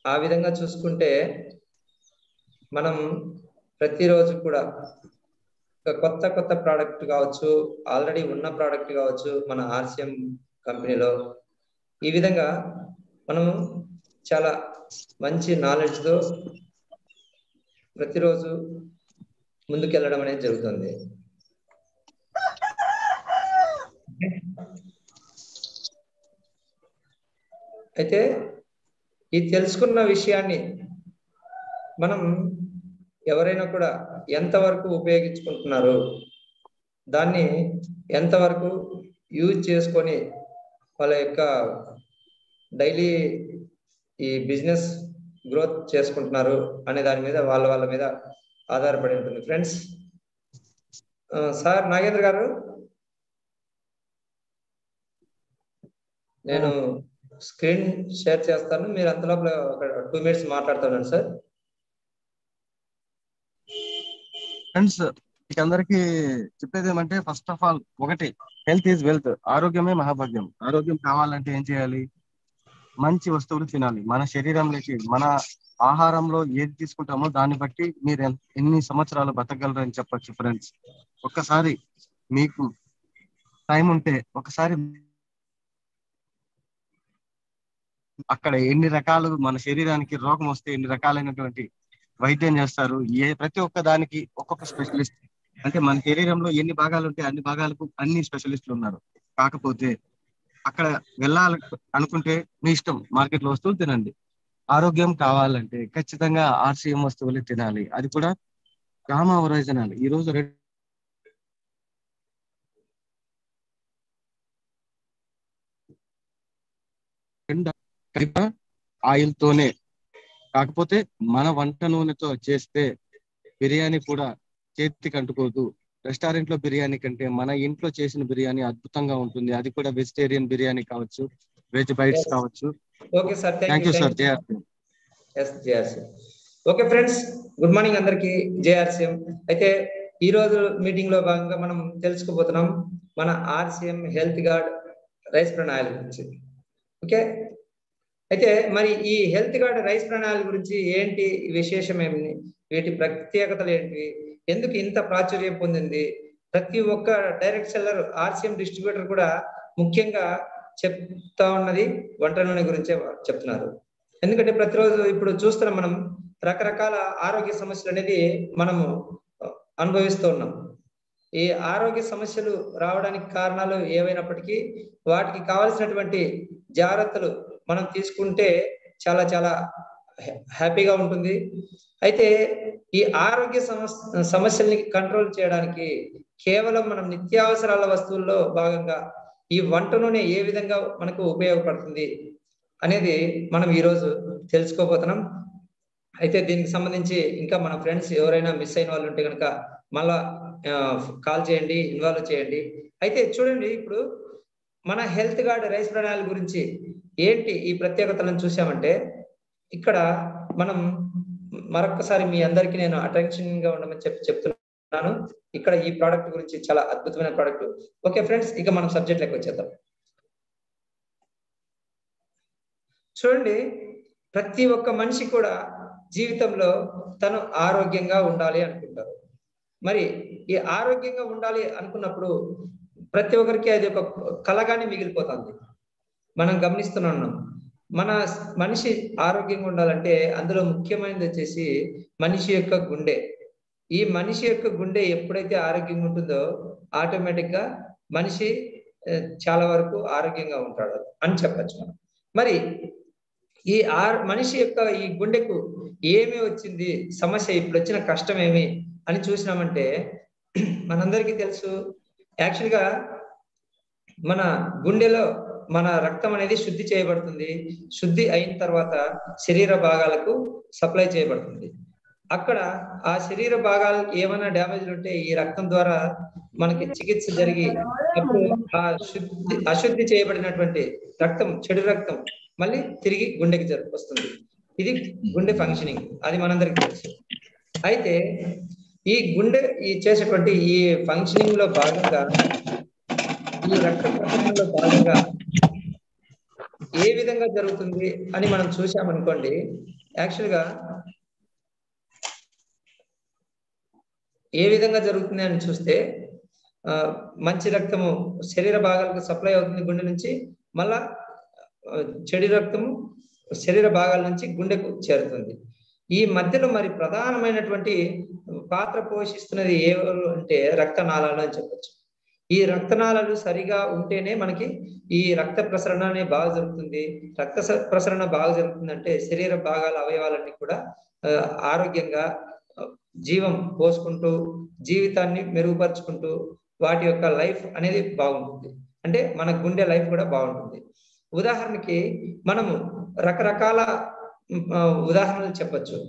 ఆ విధంగా చూసుకుంటే మనం ప్రతిరోజు కూడా ఒక కొత్త కొత్త ప్రోడక్ట్ కావచ్చు ఆల్రెడీ ఉన్న ప్రోడక్ట్ కావచ్చు మన ఆర్సిఎం కంపెనీలో ఈ విధంగా మనం చాలా మంచి నాలెడ్జ్తో ప్రతిరోజు ముందుకెళ్ళడం అనేది జరుగుతుంది అయితే ఈ తెలుసుకున్న విషయాన్ని మనం ఎవరైనా కూడా ఎంతవరకు ఉపయోగించుకుంటున్నారు దాన్ని ఎంతవరకు యూజ్ చేసుకొని వాళ్ళ యొక్క డైలీ ఈ బిజినెస్ గ్రోత్ చేసుకుంటున్నారు అనే దాని మీద వాళ్ళ వాళ్ళ మీద ఆధారపడి ఉంటుంది ఫ్రెండ్స్ సార్ నాగేంద్ర గారు నేను స్క్రీన్ షేర్ చేస్తాను మీరు అంతలోపల ఒక టూ మినిట్స్ మాట్లాడుతున్నాను సార్ ఫ్రెండ్స్ మీకు అందరికి చెప్పేది ఏమంటే ఫస్ట్ ఆఫ్ ఆల్ ఒకటి హెల్త్ ఈజ్ వెల్త్ ఆరోగ్యమే మహాభాగ్యం ఆరోగ్యం కావాలంటే ఏం చేయాలి మంచి వస్తువులు తినాలి మన శరీరంలోకి మన ఆహారంలో ఏది తీసుకుంటామో దాన్ని బట్టి మీరు ఎన్- ఎన్ని సంవత్సరాలు బతకగలరు అని చెప్పొచ్చు ఫ్రెండ్స్ ఒక్కసారి మీకు టైం ఉంటే ఒకసారి అక్కడ ఎన్ని రకాలు మన శరీరానికి రోగం వస్తే ఎన్ని రకాలైనటువంటి వైద్యం చేస్తారు ఏ ప్రతి ఒక్క దానికి ఒక్కొక్క స్పెషలిస్ట్ అంటే మన శరీరంలో ఎన్ని భాగాలు ఉంటే అన్ని భాగాలకు అన్ని స్పెషలిస్టులు ఉన్నారు కాకపోతే అక్కడ వెళ్ళాలి అనుకుంటే మీ ఇష్టం మార్కెట్ లో వస్తువులు తినండి ఆరోగ్యం కావాలంటే ఖచ్చితంగా ఆర్సీఎం వస్తువులు తినాలి అది కూడా గామా ఒరైజనాలు ఈ రోజు రెడ్ కలిప ఆయిల్ తోనే కాకపోతే మన వంట నూనెతో చేస్తే బిర్యానీ కూడా చేతికి అంటుకోదు రెస్టారెంట్ లో బిర్యానీ కంటే మన ఇంట్లో చేసిన బిర్యానీ అద్భుతంగా ఉంటుంది అది కూడా వెజిటేరియన్ బిర్యానీ కావచ్చు వెజ్ బైట్స్ Yes. కావచ్చు okay sir thank you sir Jaya S JRCM okay friends good morning అందరికి జేఆర్సీఎం అయితే ఈ రోజు మీటింగ్ లో భాగంగా మనం తెలుసుకోబోతున్నాం మన ఆర్సీఎం హెల్త్ గార్డ్ రైస్ ప్రణాళిక గురించి ఓకే అయితే మరి ఈ హెల్త్ గార్డ్ రైస్ ప్రణాళిక గురించి ఏంటి విశేషం ఏమి వీటి ప్రత్యేకతలు ఏంటి ఎందుకు ఇంత ప్రాచుర్యం పొందింది ప్రతి ఒక్క డైరెక్ట్ సెల్లర్ ఆర్సీఎం డిస్ట్రిబ్యూటర్ కూడా ముఖ్యంగా చెప్తా ఉన్నది వంట నూనె గురించే చెప్తున్నారు ఎందుకంటే ప్రతిరోజు ఇప్పుడు చూస్తున్నాం మనం రకరకాల ఆరోగ్య సమస్యలు అనేది మనము అనుభవిస్తూ ఉన్నాం ఈ ఆరోగ్య సమస్యలు రావడానికి కారణాలు ఏవైనప్పటికీ వాటికి కావలసినటువంటి జాగ్రత్తలు మనం తీసుకుంటే చాలా చాలా హ్యా- హ్యాపీగా ఉంటుంది అయితే ఈ ఆరోగ్య సమస్య సమస్యల్ని కంట్రోల్ చేయడానికి కేవలం మనం నిత్యావసరాల వస్తువుల్లో భాగంగా ఈ వంట నూనె ఏ విధంగా మనకు ఉపయోగపడుతుంది అనేది మనం ఈరోజు తెలుసుకోబోతున్నాం అయితే దీనికి సంబంధించి ఇంకా మన ఫ్రెండ్స్ ఎవరైనా మిస్ అయిన వాళ్ళు ఉంటే కనుక మళ్ళా కాల్ చేయండి ఇన్వాల్వ్ చేయండి అయితే చూడండి ఇప్పుడు మన హెల్త్ గార్డ్ రైస్ ప్రణాళిక గురించి ఏంటి ఈ ప్రత్యేకతలను చూసామంటే ఇక్కడ మనం మరొకసారి మీ అందరికీ నేను అటెన్షన్ గా ఉండమని చెప్పి చెప్తున్నాను ఇక్కడ ఈ ప్రోడక్ట్ గురించి చాలా అద్భుతమైన ప్రోడక్ట్ ఓకే ఫ్రెండ్స్ ఇక మనం సబ్జెక్ట్ లెక్క వచ్చేద్దాం చూడండి ప్రతి ఒక్క మనిషి కూడా జీవితంలో తను ఆరోగ్యంగా ఉండాలి అనుకుంటారు మరి ఈ ఆరోగ్యంగా ఉండాలి అనుకున్నప్పుడు ప్రతి ఒక్కరికి అది ఒక కలగానే మిగిలిపోతుంది మనం గమనిస్తున్నాం మన మనిషి ఆరోగ్యంగా ఉండాలంటే అందులో ముఖ్యమైనది వచ్చేసి మనిషి యొక్క గుండె ఈ మనిషి యొక్క గుండె ఎప్పుడైతే ఆరోగ్యంగా ఉంటుందో ఆటోమేటిక్ గా మనిషి ఆ, చాలా వరకు ఆరోగ్యంగా ఉంటాడు అని చెప్పచ్చు మనం మరి ఈ ఆర్ మనిషి యొక్క ఈ గుండెకు ఏమి వచ్చింది సమస్య ఇప్పుడు వచ్చిన కష్టం ఏమి అని చూసినామంటే మనందరికీ తెలుసు యాక్చువల్ గా మన గుండెలో మన రక్తం అనేది శుద్ధి చేయబడుతుంది శుద్ధి అయిన తర్వాత శరీర భాగాలకు సప్లై చేయబడుతుంది అక్కడ ఆ శరీర భాగాలు ఏమైనా డ్యామేజ్ ఉంటే ఈ రక్తం ద్వారా మనకి చికిత్స జరిగి అప్పుడు ఆ శుద్ధి అశుద్ధి చేయబడినటువంటి రక్తం చెడు రక్తం మళ్ళీ తిరిగి గుండెకి జరు వస్తుంది ఇది గుండె ఫంక్షనింగ్ అది మనందరికి తెలుసు అయితే ఈ గుండె ఈ చేసేటువంటి ఈ ఫంక్షనింగ్ లో భాగంగా ఈ రక్త ప్రసరణలో భాగంగా ఏ విధంగా జరుగుతుంది అని మనం చూసామనుకోండి యాక్చువల్ గా ఏ విధంగా జరుగుతుంది అని చూస్తే ఆ, మంచి రక్తము శరీర భాగాలకు సప్లై అవుతుంది గుండె నుంచి మళ్ళా ఆ, చెడు రక్తము శరీర భాగాల నుంచి గుండెకు చేరుతుంది ఈ మధ్యలో మరి ప్రధానమైనటువంటి పాత్ర పోషిస్తున్నది ఏవరు అంటే రక్తనాళాలు అని చెప్పొచ్చు ఈ రక్తనాళాలు సరిగా ఉంటేనే మనకి ఈ రక్త ప్రసరణ అనేది బాగా జరుగుతుంది రక్త స- ప్రసరణ బాగా జరుగుతుందంటే శరీర భాగాల అవయవాలన్నీ కూడా ఆ, ఆరోగ్యంగా ఆ, జీవం పోసుకుంటూ జీవితాన్ని మెరుగుపరుచుకుంటూ వాటి యొక్క లైఫ్ అనేది బాగుంటుంది అంటే మన గుండె లైఫ్ కూడా బాగుంటుంది ఉదాహరణకి మనము రకరకాల ఉమ్, ఆ, ఉదాహరణలు చెప్పొచ్చు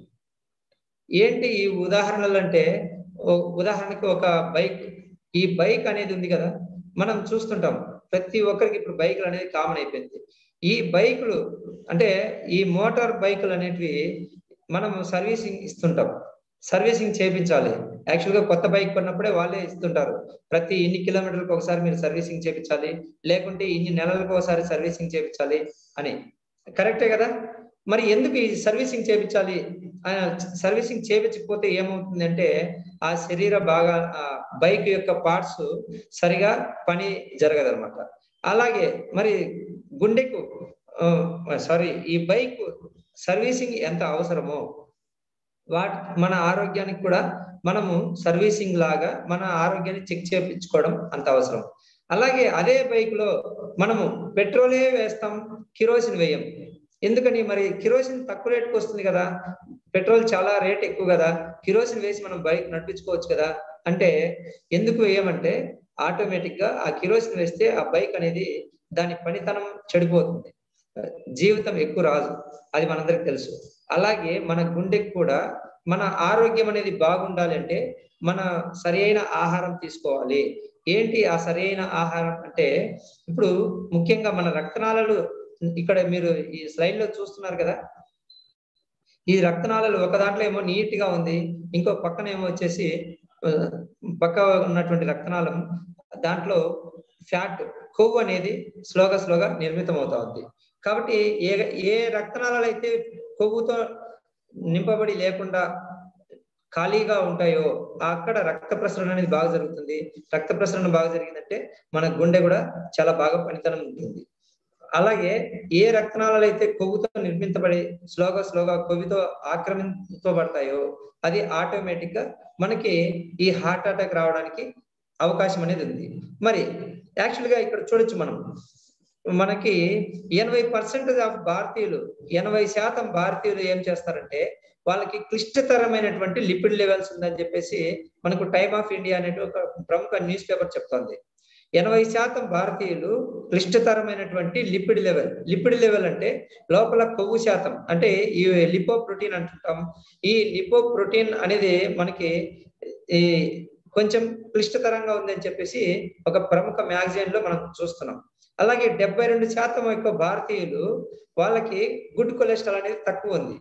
ఏంటి ఈ ఉదాహరణలు అంటే ఓ- ఉదాహరణకి ఒక బైక్ ఈ బైక్ అనేది ఉంది కదా మనం చూస్తుంటాం ప్రతి ఒక్కరికి ఇప్పుడు బైకులు అనేది కామన్ అయిపోయింది ఈ బైకులు అంటే ఈ మోటార్ బైకులు అనేటివి మనం సర్వీసింగ్ ఇస్తుంటాం సర్వీసింగ్ చేయించాలి యాక్చువల్ గా కొత్త బైక్ కొన్నప్పుడే వాళ్ళే ఇస్తుంటారు ప్రతి ఇన్ని కిలోమీటర్లకు ఒకసారి మీరు సర్వీసింగ్ చేయించాలి లేకుంటే ఇన్ని నెలలకు ఒకసారి సర్వీసింగ్ చేయించాలి అని కరెక్టే కదా మరి ఎందుకు ఈ సర్వీసింగ్ చేయించాలి ఆ, సర్వీసింగ్ చేయించకపోతే ఏమవుతుందంటే ఆ శరీర భాగా ఆ బైక్ యొక్క పార్ట్స్ సరిగా పని జరగదన్నమాట అలాగే మరి గుండెకు సారీ ఈ బైక్ సర్వీసింగ్ ఎంత అవసరమో వాటి మన ఆరోగ్యానికి కూడా మనము సర్వీసింగ్ లాగా మన ఆరోగ్యాన్ని చెక్ చేయించుకోవడం అంత అవసరం అలాగే అదే బైక్ లో మనము పెట్రోలే వేస్తాం కిరోసిన్ వేయం ఎందుకని మరి కిరోసిన్ తక్కువ రేటుకి వస్తుంది కదా పెట్రోల్ చాలా రేట్ ఎక్కువ కదా కిరోసిన్ వేసి మనం బైక్ నడిపించుకోవచ్చు కదా అంటే ఎందుకు వేయమంటే ఆటోమేటిక్ గా ఆ కిరోసిన్ వేస్తే ఆ బైక్ అనేది దాని పనితనం చెడిపోతుంది జీవితం ఎక్కువ రాదు అది మనందరికి తెలుసు అలాగే మన గుండెకి కూడా మన ఆరోగ్యం అనేది బాగుండాలి అంటే మన సరి అయిన ఆహారం తీసుకోవాలి ఏంటి ఆ సరి అయిన ఆహారం అంటే ఇప్పుడు ముఖ్యంగా మన రక్తనాళాలు ఇక్కడ మీరు ఈ స్లైడ్ లో చూస్తున్నారు కదా ఈ రక్తనాళాలు ఒక దాంట్లో ఏమో నీట్ గా ఉంది ఇంకో పక్కన ఏమో వచ్చేసి ఆ, పక్క ఉన్నటువంటి రక్తనాళం దాంట్లో ఫ్యాట్ కొవ్వు అనేది స్లోగా స్లోగా నిర్మితం అవుతా ఉంది కాబట్టి ఏ ఏ రక్తనాళాలు అయితే కొవ్వుతో నింపబడి లేకుండా ఖాళీగా ఉంటాయో అక్కడ రక్త ప్రసరణ అనేది బాగా జరుగుతుంది రక్త ప్రసరణ బాగా జరిగిందంటే మన గుండె కూడా చాలా బాగా పనితనం ఉంటుంది అలాగే ఏ రక్తనాళాలు అయితే కొవ్వుతో నిర్మించబడి స్లోగా స్లోగా కొవ్వుతో ఆక్రమించబడతాయో అది ఆటోమేటిక్ గా మనకి ఈ హార్ట్ అటాక్ రావడానికి అవకాశం అనేది ఉంది మరి యాక్చువల్ గా ఇక్కడ చూడొచ్చు మనం మనకి ఎనభై పర్సెంటేజ్ ఆఫ్ భారతీయులు ఎనభై శాతం భారతీయులు ఏం చేస్తారంటే వాళ్ళకి క్లిష్టతరమైనటువంటి లిపిడ్ లెవెల్స్ ఉందని చెప్పేసి మనకు టైమ్ ఆఫ్ ఇండియా అనే ఒక ప్రముఖ న్యూస్ పేపర్ చెప్తోంది ఎనభై శాతం భారతీయులు క్లిష్టతరమైనటువంటి లిపిడ్ లెవెల్ లిపిడ్ లెవెల్ అంటే లోపల కొవ్వు శాతం అంటే ఈ లిపో ప్రోటీన్ అంటుంటాం ఈ లిపో ప్రోటీన్ అనేది మనకి ఈ కొంచెం క్లిష్టతరంగా ఉందని చెప్పేసి ఒక ప్రముఖ మ్యాగజైన్ లో మనం చూస్తున్నాం అలాగే డెబ్బై రెండు శాతం ఎక్కువ భారతీయులు వాళ్ళకి గుడ్ కొలెస్ట్రాల్ అనేది తక్కువ ఉంది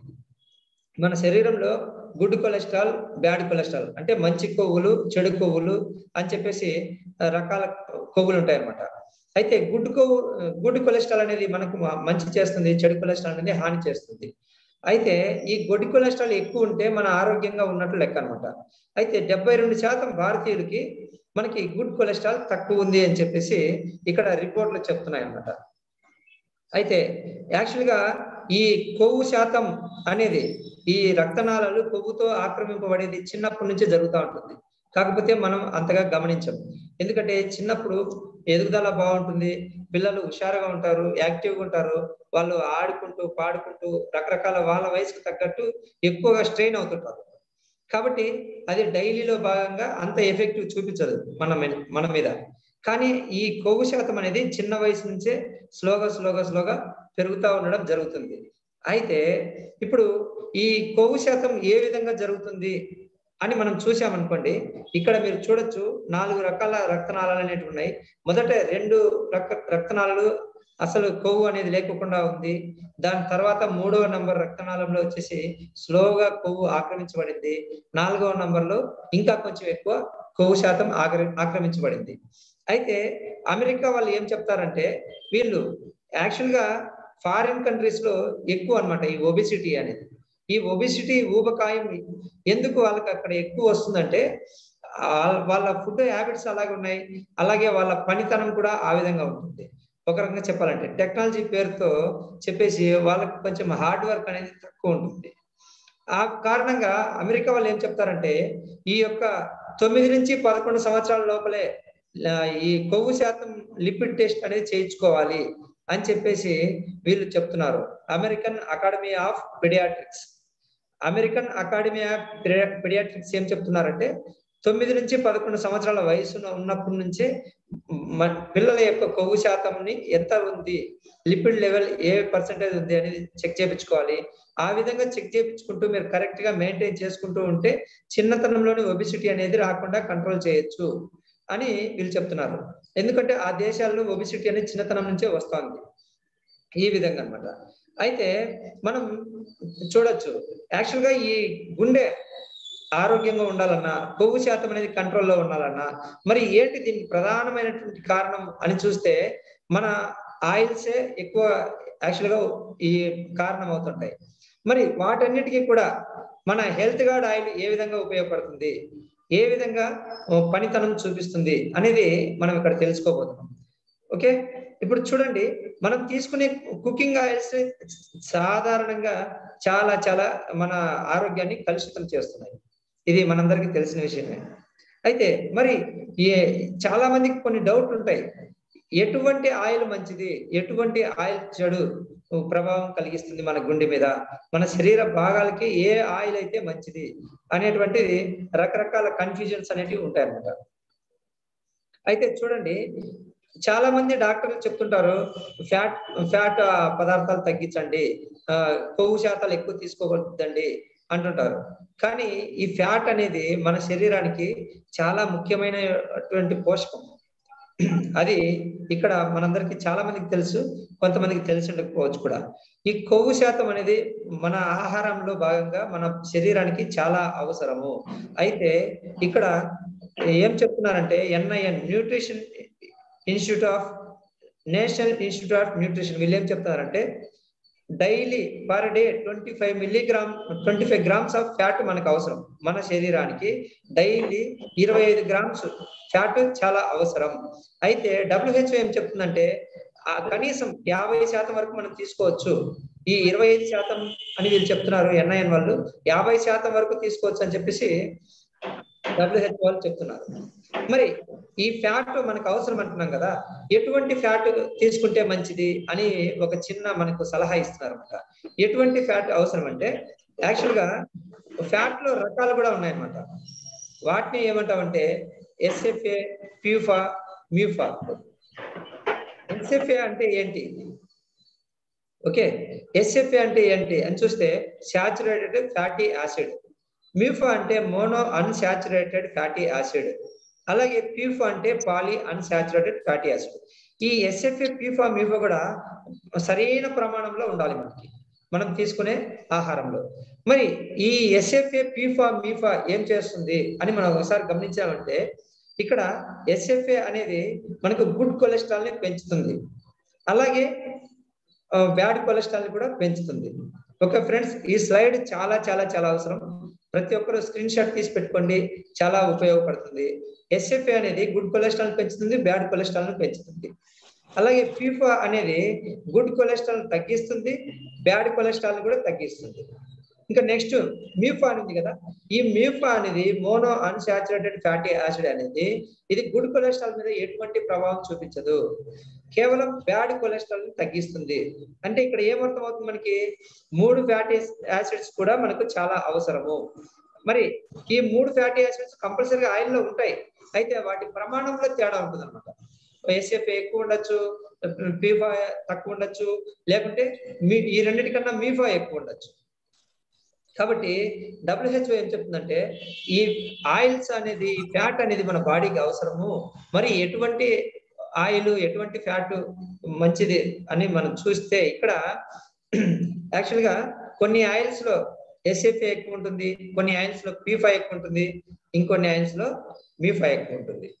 మన శరీరంలో గుడ్ కొలెస్ట్రాల్ బ్యాడ్ కొలెస్ట్రాల్ అంటే మంచి కొవ్వులు చెడు కొవ్వులు అని చెప్పేసి రకాల కొవ్వులు ఉంటాయి అన్నమాట అయితే గుడ్ కొవ్వు గుడ్ కొలెస్ట్రాల్ అనేది మనకు మంచి చేస్తుంది చెడు కొలెస్ట్రాల్ అనేది హాని చేస్తుంది అయితే ఈ గొడ్డి కొలెస్ట్రాల్ ఎక్కువ ఉంటే మన ఆరోగ్యంగా ఉన్నట్లు లెక్క అనమాట అయితే డెబ్బై రెండు శాతం భారతీయులకి మనకి గుడ్ కొలెస్ట్రాల్ తక్కువ ఉంది అని చెప్పేసి ఇక్కడ రిపోర్ట్లు చెప్తున్నాయి అన్నమాట అయితే యాక్చువల్ గా ఈ కొవ్వు శాతం అనేది ఈ రక్తనాళాలు కొవ్వుతో ఆక్రమింపబడేది చిన్నప్పటి నుంచి జరుగుతూ ఉంటుంది కాకపోతే మనం అంతగా గమనించం ఎందుకంటే చిన్నప్పుడు ఎదుగుదల బాగుంటుంది పిల్లలు హుషారుగా ఉంటారు యాక్టివ్గా ఉంటారు వాళ్ళు ఆడుకుంటూ పాడుకుంటూ రకరకాల వాళ్ళ వయసుకు తగ్గట్టు ఎక్కువగా స్ట్రెయిన్ అవుతుంటారు కాబట్టి అది డైలీలో భాగంగా అంత ఎఫెక్టివ్ చూపించదు మన మన మీద కానీ ఈ కొవ్వు శాతం అనేది చిన్న వయసు నుంచే స్లోగా స్లోగా స్లోగా పెరుగుతూ ఉండడం జరుగుతుంది అయితే ఇప్పుడు ఈ కొవ్వు శాతం ఏ విధంగా జరుగుతుంది అని మనం చూసామనుకోండి ఇక్కడ మీరు చూడొచ్చు నాలుగు రకాల రక్తనాళాలు అనేవి ఉన్నాయి మొదట రెండు రక్త రక్తనాళాలు అసలు కొవ్వు అనేది లేకుండా ఉంది దాని తర్వాత మూడవ నంబర్ రక్తనాళంలో వచ్చేసి స్లోగా కొవ్వు ఆక్రమించబడింది నాలుగవ నంబర్లో ఇంకా కొంచెం ఎక్కువ కొవ్వు శాతం ఆక్ర ఆక్రమించబడింది అయితే అమెరికా వాళ్ళు ఏం చెప్తారంటే వీళ్ళు యాక్చువల్ గా ఫారిన్ కంట్రీస్ లో ఎక్కువ అనమాట ఈ ఒబిసిటీ అనేది ఈ ఒబిసిటీ ఊబకాయం ఎందుకు వాళ్ళకి అక్కడ ఎక్కువ వస్తుందంటే ఆ- వాళ్ళ ఫుడ్ హ్యాబిట్స్ అలాగే ఉన్నాయి అలాగే వాళ్ళ పనితనం కూడా ఆ విధంగా ఉంటుంది ఒక రకంగా చెప్పాలంటే టెక్నాలజీ పేరుతో చెప్పేసి వాళ్ళకి కొంచెం హార్డ్ వర్క్ అనేది తక్కువ ఉంటుంది ఆ కారణంగా అమెరికా వాళ్ళు ఏం చెప్తారంటే ఈ యొక్క తొమ్మిది నుంచి పదకొండు సంవత్సరాల లోపలే ఆ, ఈ కొవ్వు శాతం లిపిడ్ టెస్ట్ అనేది చేయించుకోవాలి అని చెప్పేసి వీళ్ళు చెప్తున్నారు American academy of pediatrics American academy of pediatrics ఏం చెప్తున్నారంటే తొమ్మిది నుంచి పదకొండు సంవత్సరాల వయసు ఉన్నప్పటి నుంచే మన పిల్లల యొక్క కొవ్వు శాతంని ఎంత ఉంది లిపిడ్ లెవెల్ ఏ పర్సెంటేజ్ ఉంది అనేది చెక్ చేయించుకోవాలి ఆ విధంగా చెక్ చేయించుకుంటూ మీరు కరెక్ట్ గా మెయింటైన్ చేసుకుంటూ ఉంటే చిన్నతనంలోని ఒబిసిటీ అనేది రాకుండా కంట్రోల్ చేయొచ్చు అని వీళ్ళు చెప్తున్నారు ఎందుకంటే ఆ దేశాల్లో ఒబిసిటీ అనేది చిన్నతనం నుంచే వస్తుంది ఈ విధంగా అన్నమాట అయితే మనం చూడొచ్చు యాక్చువల్ గా ఈ గుండె ఆరోగ్యంగా ఉండాలన్నా కొవ్వు శాతం అనేది కంట్రోల్లో ఉండాలన్నా మరి ఏంటి దీనికి ప్రధానమైనటువంటి కారణం అని చూస్తే మన ఆయిల్సే ఎక్కువ యాక్చువల్ గా ఈ కారణం అవుతుంటాయి మరి వాటన్నిటికీ కూడా మన హెల్త్ గార్డ్ ఆయిల్ ఏ విధంగా ఉపయోగపడుతుంది ఏ విధంగా ఆ, పనితనం చూపిస్తుంది అనేది మనం ఇక్కడ తెలుసుకోబోతున్నాం ఓకే ఇప్పుడు చూడండి మనం తీసుకునే కుకింగ్ ఆయిల్స్ సాధారణంగా చాలా చాలా మన ఆరోగ్యాన్ని కలుషితం చేస్తున్నాయి ఇది మనందరికీ తెలిసిన విషయమే అయితే మరి ఏ చాలా మందికి కొన్ని డౌట్లు ఉంటాయి ఎటువంటి ఆయిల్ మంచిది ఎటువంటి ఆయిల్ చెడు ప్రభావం కలిగిస్తుంది మన గుండె మీద మన శరీర భాగాలకి ఏ ఆయిల్ అయితే మంచిది అనేటువంటిది రకరకాల కన్ఫ్యూజన్స్ అనేటివి ఉంటాయన్నమాట అయితే చూడండి చాలా మంది డాక్టర్లు చెప్తుంటారు ఫ్యాట్ ఫ్యాట్ పదార్థాలు తగ్గించండి ఆ, కొవ్వు శాతాలు ఎక్కువ తీసుకోవద్దండి అంటుంటారు కానీ ఈ ఫ్యాట్ అనేది మన శరీరానికి చాలా ముఖ్యమైనటువంటి పోషకం అది ఇక్కడ మనందరికి చాలా మందికి తెలుసు కొంతమందికి తెలిసి ఉండకపోవచ్చు కూడా ఈ కొవ్వు శాతం అనేది మన ఆహారంలో భాగంగా మన శరీరానికి చాలా అవసరము అయితే ఇక్కడ ఏం చెప్తున్నారంటే NIN nutrition institute of national institute of nutrition వీళ్ళు ఏం చెప్తున్నారంటే daily per day twenty five milligram twenty five grams of fat మనకు అవసరం మన శరీరానికి డైలీ ఇరవై ఐదు గ్రామ్స్ ఫ్యాట్ చాలా అవసరం అయితే డబ్ల్యూహెచ్ఓ ఏం చెప్తుందంటే ఆ కనీసం యాభై శాతం వరకు మనం తీసుకోవచ్చు ఈ ఇరవై ఐదు శాతం అని వీళ్ళు చెప్తున్నారు ఎన్ఐఎన్ వాళ్ళు యాభై శాతం వరకు తీసుకోవచ్చు అని చెప్పేసి డబ్ల్యూహెచ్ఓ వాళ్ళు చెప్తున్నారు మరి ఈ ఫ్యాట్ మనకు అవసరం అంటున్నాం కదా ఎటువంటి ఫ్యాట్ తీసుకుంటే మంచిది అని ఒక చిన్న మనకు సలహా ఇస్తున్నారు అనమాట ఎటువంటి ఫ్యాట్ అవసరం అంటే యాక్చువల్ గా ఫ్యాట్ లో రకాలు కూడా ఉన్నాయన్నమాట వాటిని ఏమంటామంటే ఎస్ఎఫ్ఏ ప్యూఫా మ్యూఫా ఎస్ఎఫ్ఏ అంటే ఏంటి ఓకే ఎస్ఎఫ్ఏ అంటే ఏంటి అని చూస్తే శాచురేటెడ్ ఫ్యాటీ యాసిడ్ మ్యూఫా అంటే మోనో అన్సాచురేటెడ్ ఫ్యాటీ యాసిడ్ అలాగే ప్యూఫా అంటే పాలీ అన్సాచురేటెడ్ ఫ్యాటీ యాసిడ్ ఈ ఎస్ఎఫ్ఏ ప్యూఫా మ్యూఫా కూడా సరైన ప్రమాణంలో ఉండాలి మనకి మనం తీసుకునే ఆహారంలో మరి ఈ ఎస్ఎఫ్ఏ పీఫా మీఫా ఏం చేస్తుంది అని మనం ఒకసారి గమనించామంటే ఇక్కడ ఎస్ఎఫ్ఏ అనేది మనకు గుడ్ కొలెస్ట్రాల్ ని పెంచుతుంది అలాగే బ్యాడ్ కొలెస్ట్రాల్ ని కూడా పెంచుతుంది ఓకే ఫ్రెండ్స్ ఈ స్లైడ్ చాలా చాలా చాలా అవసరం ప్రతి ఒక్కరు స్క్రీన్ షాట్ తీసి పెట్టుకోండి చాలా ఉపయోగపడుతుంది ఎస్ఎఫ్ఏ అనేది గుడ్ కొలెస్ట్రాల్ పెంచుతుంది బ్యాడ్ కొలెస్ట్రాల్ ని పెంచుతుంది అలాగే ఫీఫా అనేది గుడ్ కొలెస్ట్రాల్ తగ్గిస్తుంది బ్యాడ్ కొలెస్ట్రాల్ కూడా తగ్గిస్తుంది ఇంకా నెక్స్ట్ మ్యూఫా అనేది కదా ఈ మ్యూఫా అనేది మోనో అన్సాచురేటెడ్ ఫ్యాటీ యాసిడ్ అనేది ఇది గుడ్ కొలెస్ట్రాల్ మీద ఎటువంటి ప్రభావం చూపించదు కేవలం బ్యాడ్ కొలెస్ట్రాల్ ని తగ్గిస్తుంది అంటే ఇక్కడ ఏమర్థం అవుతుంది మనకి మూడు ఫ్యాటీ యాసిడ్స్ కూడా మనకు చాలా అవసరము మరి ఈ మూడు ఫ్యాటీ యాసిడ్స్ కంపల్సరీగా ఆయిల్ లో ఉంటాయి అయితే వాటి ప్రమాణంలో తేడా ఉంటుంది అనమాట ఎస్ఎఫ్ ఎక్కువ ఉండొచ్చు పీఫా తక్కువ ఉండొచ్చు లేకుంటే మీ ఈ రెండింటికన్నా మీఫా ఎక్కువ ఉండొచ్చు కాబట్టి డబ్ల్యూహెచ్ఓ ఏం చెప్తుందంటే ఈ ఆయిల్స్ అనేది ఫ్యాట్ అనేది మన బాడీకి అవసరము మరి ఎటువంటి ఆయిల్ ఎటువంటి ఫ్యాట్ మంచిది అని మనం చూస్తే ఇక్కడ యాక్చువల్ గా కొన్ని ఆయిల్స్ లో ఎస్ఎఫ్ఏ ఎక్కువ ఉంటుంది కొన్ని ఆయిల్స్ లో పీఫా ఎక్కువ ఉంటుంది ఇంకొన్ని ఆయిల్స్ లో మీఫా ఎక్కువ ఉంటుంది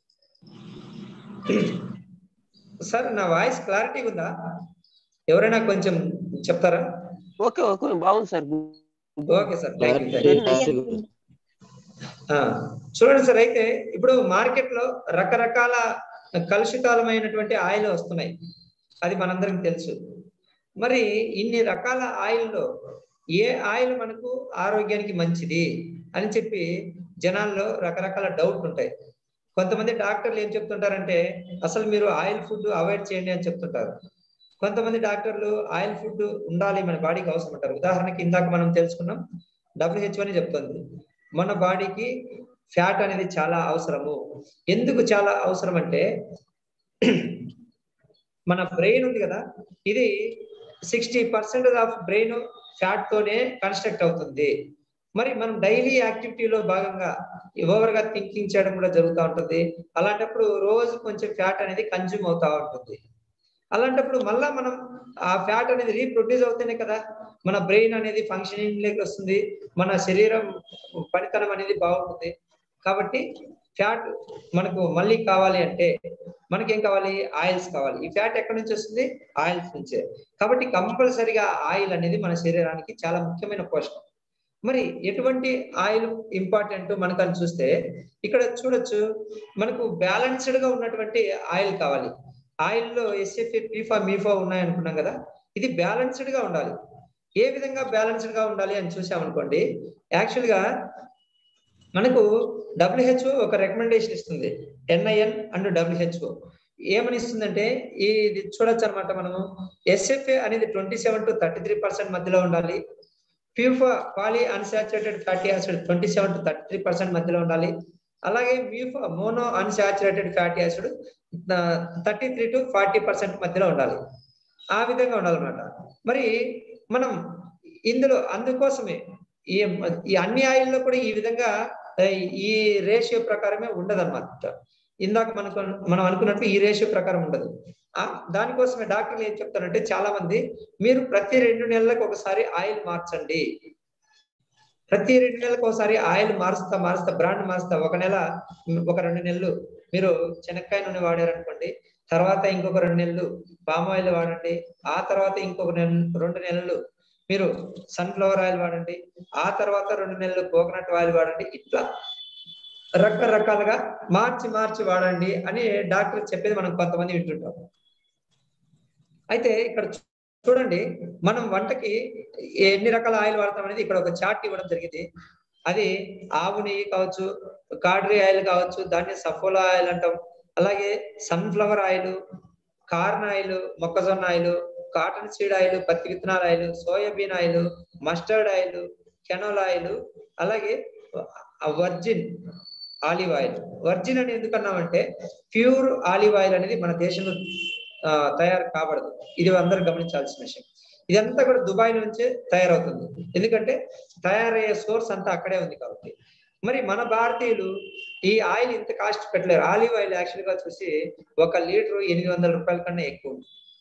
సార్ నా వాయిస్ క్లారిటీ ఉందా ఎవరైనా కొంచెం చెప్తారా ఓకే ఓకే బాగుంది sir okay sir thank you thank you చూడండి సార్ అయితే ఇప్పుడు మార్కెట్ లో రకరకాల కలుషితాలమైనటువంటి ఆయిల్ వస్తున్నాయి అది మనందరికి తెలుసు మరి ఇన్ని రకాల ఆయిల్లో ఏ ఆయిల్ మనకు ఆరోగ్యానికి మంచిది అని చెప్పి జనాల్లో రకరకాల డౌట్ ఉంటాయి కొంతమంది డాక్టర్లు ఏం చెప్తుంటారంటే అసలు మీరు ఆయిల్ ఫుడ్ అవాయిడ్ చేయండి అని చెప్తుంటారు కొంతమంది డాక్టర్లు ఆయిల్ ఫుడ్ ఉండాలి మన బాడీకి అవసరం అంటారు ఉదాహరణకి ఇందాక మనం తెలుసుకున్నాం డబ్ల్యూహెచ్ఓ అని చెప్తుంది మన బాడీకి ఫ్యాట్ అనేది చాలా అవసరము ఎందుకు చాలా అవసరం అంటే మన బ్రెయిన్ ఉంది కదా ఇది sixty percent of brain fat తోనే కన్స్ట్రక్ట్ అవుతుంది మరి మనం డైలీ యాక్టివిటీలో భాగంగా ఓవర్ గా థింకింగ్ చేయడం కూడా జరుగుతూ ఉంటుంది అలాంటప్పుడు రోజు కొంచెం ఫ్యాట్ అనేది కన్జ్యూమ్ అవుతా ఉంటుంది అలాంటప్పుడు మళ్ళా మనం ఆ ఫ్యాట్ అనేది రీప్రొడ్యూస్ అవుతేనే కదా మన బ్రెయిన్ అనేది ఫంక్షనింగ్ లేకి వస్తుంది మన శరీరం పనితనం అనేది బాగుంటుంది కాబట్టి ఫ్యాట్ మనకు మళ్ళీ కావాలి అంటే మనకేం కావాలి ఆయిల్స్ కావాలి ఈ ఫ్యాట్ ఎక్కడి నుంచి వస్తుంది ఆయిల్స్ నుంచే కాబట్టి కంపల్సరిగా ఆయిల్ అనేది మన శరీరానికి చాలా ముఖ్యమైన పోషకం మరి ఎటువంటి ఆయిల్ ఇంపార్టెంట్ మనకు అని చూస్తే ఇక్కడ చూడొచ్చు మనకు బ్యాలెన్స్డ్ గా ఉన్నటువంటి ఆయిల్ కావాలి ఆయిల్లో ఎస్ఎఫ్ఏ పీఫా మీఫా ఉన్నాయనుకున్నాం కదా ఇది బ్యాలెన్స్డ్ గా ఉండాలి ఏ విధంగా బ్యాలెన్స్డ్ గా ఉండాలి అని చూసామనుకోండి యాక్చువల్ గా మనకు డబ్ల్యూహెచ్ఓ ఒక రికమెండేషన్ ఇస్తుంది ఎన్ఐఎన్ అండ్ డబ్ల్యూహెచ్ఓ ఏమని ఇస్తుందంటే ఇది చూడొచ్చు అనమాట మనము ఎస్ఎఫ్ఏ అనేది twenty seven to thirty three percent మధ్యలో ఉండాలి PUFA poly unsaturated fatty acid twenty seven to thirty three percent మధ్యలో ఉండాలి అలాగే MUFA mono unsaturated fatty acid thirty three to forty percent మధ్యలో ఉండాలి ఆ విధంగా ఉండాలన్నమాట మరి మనం ఇందులో అందుకోసమే ఈ ఈ అన్ని ఆయిల్లో కూడా ఈ విధంగా ఈ రేషియో ప్రకారమే ఉండదన్నమాట ఇందాక మనకు మనం అనుకున్నట్టు ఈ రేషియో ప్రకారం ఉండదు దానికోసమే డాక్టర్లు ఏం చెప్తారంటే చాలా మంది మీరు ప్రతి రెండు నెలలకు ఒకసారి ఆయిల్ మార్చండి ప్రతి రెండు నెలలకు ఒకసారి ఆయిల్ మారుస్తా మారుస్తా బ్రాండ్ మారుస్తా ఒక నెల ఒక రెండు నెలలు మీరు శనక్కాయ నూనె వాడారనుకోండి తర్వాత ఇంకొక రెండు నెలలు పామ్ ఆయిల్ వాడండి ఆ తర్వాత ఇంకొక రెండు నెలలు మీరు సన్ఫ్లవర్ ఆయిల్ వాడండి ఆ తర్వాత రెండు నెలలు కోకోనట్ ఆయిల్ వాడండి ఇట్లా రకరకాలుగా మార్చి మార్చి వాడండి అని డాక్టర్ చెప్పేది మనం కొంతమంది వింటుంటాం అయితే ఇక్కడ చూడండి మనం వంటకి ఎన్ని రకాల ఆయిల్ వాడతాం అనేది ఇక్కడ ఒక చార్ట్ ఇవ్వడం జరిగింది అది ఆవు నెయ్యి కావచ్చు కాడ్రీ ఆయిల్ కావచ్చు దాన్ని సఫోలా ఆయిల్ అంటాం అలాగే సన్ఫ్లవర్ ఆయిల్ కార్న్ ఆయిల్ మొక్కజొన్న ఆయిల్ కాటన్ సీడ్ ఆయిల్ పత్తి విత్తనాల oil soybean oil mustard oil canola oil అలాగే వర్జిన్ ఆలివ్ ఆయిల్ వర్జిన్ అని ఎందుకన్నామంటే ప్యూర్ ఆలివ్ ఆయిల్ అనేది మన దేశంలో తయారు కాబడదు ఇది అందరూ గమనించాల్సిన విషయం ఇదంతా కూడా దుబాయ్ నుంచే తయారవుతుంది ఎందుకంటే తయారయ్యే సోర్స్ అంతా అక్కడే ఉంది కాబట్టి మరి మన భారతీయులు ఈ ఆయిల్ ఇంత కాస్ట్ పెట్టలేరు ఆలివ్ ఆయిల్ యాక్చువల్ గా చూసి ఒక లీటర్ ఎనిమిది వందల రూపాయల కన్నా ఎక్కువ